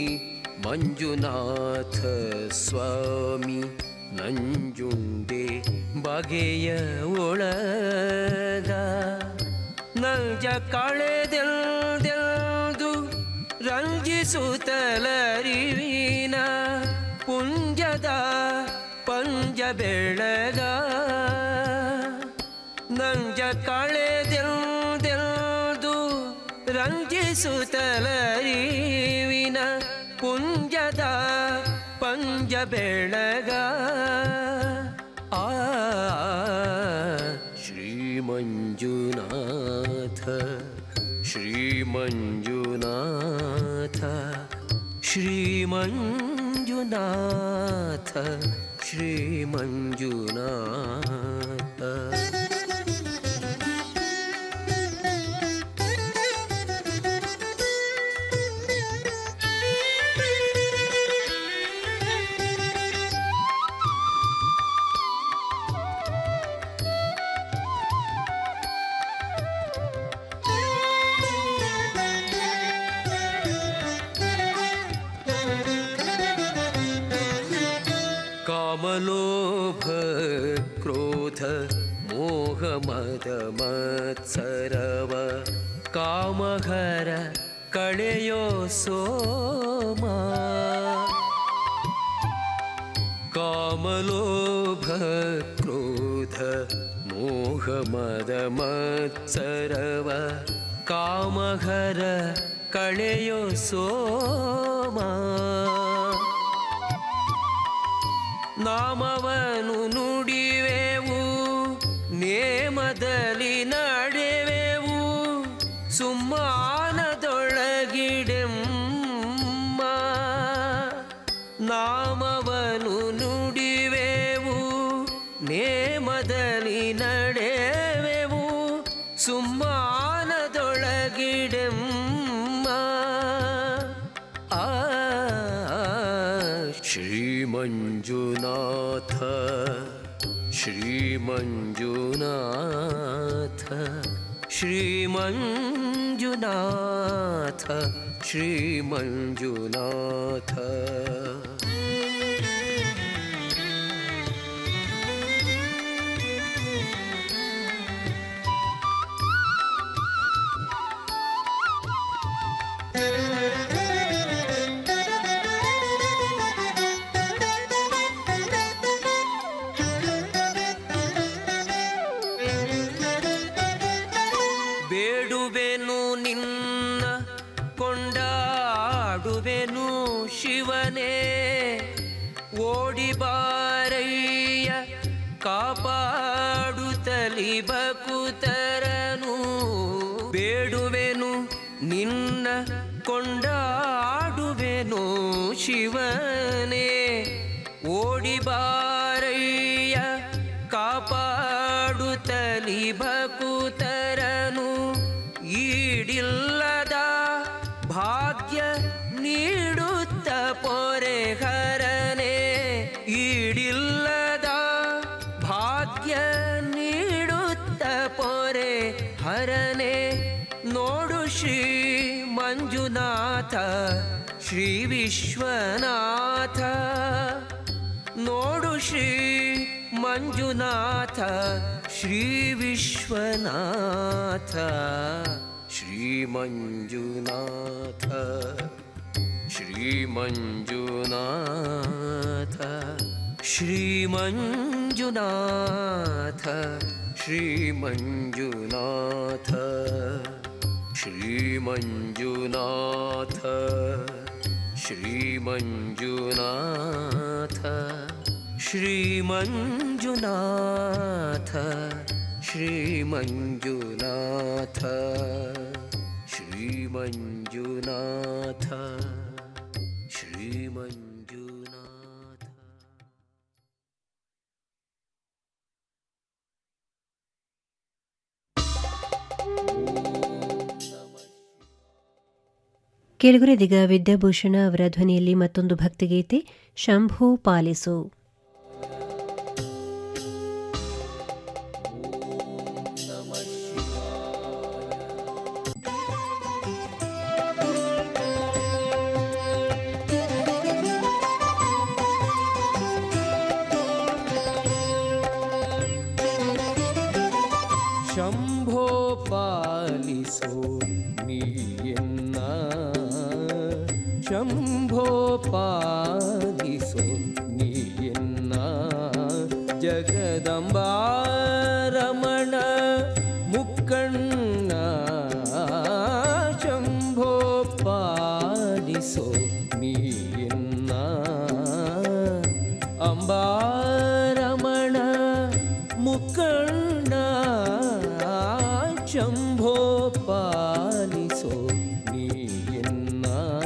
ಮಂಜುನಾಥ ಸ್ವಾಮಿ ನಂಜುಂಡೆ ಬಗೆಯ ಒಳಗ ನಂಜ ಕಳೆದೆಲ್ದೆಲ್ದು ರಂಜಿಸುತ್ತಲರಿವಿನ ಪುಂಜದ ಪಂಜ ಬೆಳಗ ನಂಜ ಕಳೆದೆಲ್ದೆಲ್ದು ರಂಜಿಸುತ್ತಲರಿವಿನ ಪುಂಜದ ಪಂಜ ಬೆಳಗ ಆ श्रीमञ्जुनाथ श्रीमञ्जुनाथ श्रीमञ्जुनाथ श्रीमञ्जुनाथ कामलोभ क्रोध मोह ಮತ್ಸರವ ಕಾಮಹರ ಕಳೆಯೋ ಸೋಮ ಕಾಮಲೋಭ ಕ್ರೋಧ ಮೋಹ ಮದ ಮತ್ಸರವ ಕಾಮಹರ ಕಳೆಯೋ ಸೋಮ ನಾಮವನು ನುಡಿವೆವು ನೇಮದಲ್ಲಿ ನಡೆವೆವು ಸುಮ್ಮಾನದೊಳಗಿಡೆಮ್ಮ ನಾಮವನು ನುಡಿವೆವು ನೇಮದಲ್ಲಿ ನಡೆವೆವು ಸುಮ್ಮಾನದೊಳಗಿಡೆಮ್ಮ ಆ श्रीमञ्जुनाथ श्रीमञ्जुनाथ श्रीमञ्जुनाथ श्रीमञ्जुनाथ ಬೇಡುವೆನು ನಿನ್ನ ಕೊಂಡಾಡುವೆನು ಶಿವನೇ ಓಡಿ ಬಾರಯ್ಯ ಕಾಪಾಡುತ್ತಲಿ ಬಕುತರನು ಬೇಡುವೆನು ನಿನ್ನ ಕೊಂಡಾಡುವೆನು ಶಿವನೇ ಓಡಿ ಬಾರಯ್ಯ ಕಾಪಾಡುತ್ತಲಿ ಬಕುತರನು ಈಡಿಲ್ಲದ ಭಾಗ್ಯ ನೀಡುತ್ತ ಪೊರೆಹರನೆ ಈಡಿಲ್ಲದ ಭಾಗ್ಯ ನೀಡುತ್ತ ಪೊರೆ ಹರನೆ ನೋಡು ಶ್ರೀ ಮಂಜುನಾಥ ಶ್ರೀ ವಿಶ್ವನಾಥ ನೋಡು ಶ್ರೀ ಮಂಜುನಾಥ ಶ್ರೀ ವಿಶ್ವನಾಥ ಶ್ರೀ ಮಂಜುನಾಥ ಶ್ರೀ ಮಂಜುನಾಥ ಶ್ರೀ ಮಂಜುನಾಥ ಶ್ರೀ ಮಂಜುನಾಥ ಶ್ರೀ ಮಂಜುನಾಥ ಶ್ರೀ ಮಂಜುನಾಥ ಶ್ರೀ ಮಂಜುನಾಥ ಶ್ರೀ ಮಂಜುನಾಥ ಶ್ರೀ ಮಂಜುನಾಥ ಶ್ರೀ ಮಂಜುನಾಥ ಕೆಳಗುರೆದಿಗ ವಿದ್ಯಾಭೂಷಣ ಅವರ ಧ್ವನಿಯಲ್ಲಿ ಮತ್ತೊಂದು ಭಕ್ತಿಗೀತೆ ಶಂಭು ಪಾಲಿಸು ಶಂಭೋ ಪಾಲಿಸೋ ನೀಯನ್ನ ಶಂಭೋ ಪಾಲಿಸೋ ನೀಯನ್ನ ಜಗದಂಬಾರಮಣ ಮುಕ್ಕಣ್ಣ ಶಂಭೋ ಪಾಲಿಸೋ ನೀಯನ್ನ ಅಂಬಾರಮಣ ಮುಕ್ಕಣ್ಣ ಶಂಭೋ ಪಾಲಿಸೋ ನೀಯನ್ನ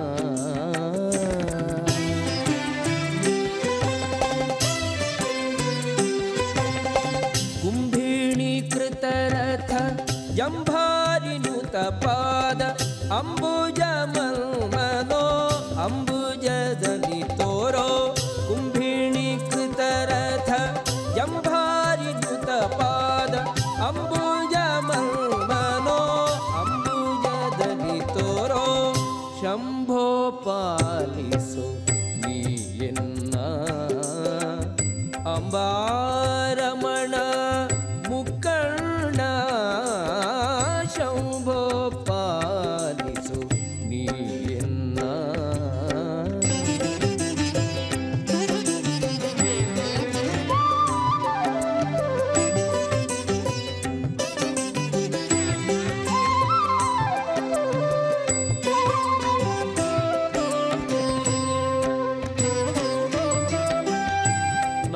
ಕುಂಭಿಣೀಕೃತರಥ ಜಂಭಾರಿನುತ ಪಾದ ಅಂಬುಜ ಮಲ್ಮನೋ ಅಂಬುಜದಲ್ಲಿ ತೋರೋ ಕುಂಭಿಣೀಕೃತರಥ ಜಂಭಾರಿನುತ ಪಾದ ಅಂಬುಜ ಮಲ್ಮನೋ ಅಂಬುಜದಲ್ಲಿ ತೋರೋ ಶಂಭೋ ಪಾಲಿಸೋ ನೀಯನ್ನ ಅಂಬಾರಮಣ ಮುಕ್ಕಣ್ಣ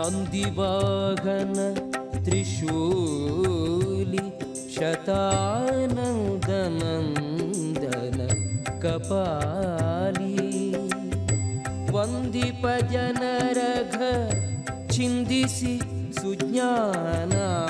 नन्दिवाहन त्रिशूलि शतानन्दनन्दन कपाली ವಂದಿಪ ಜನರಘ ಚಿಂದಿಸಿ ಸುಜ್ಞಾನ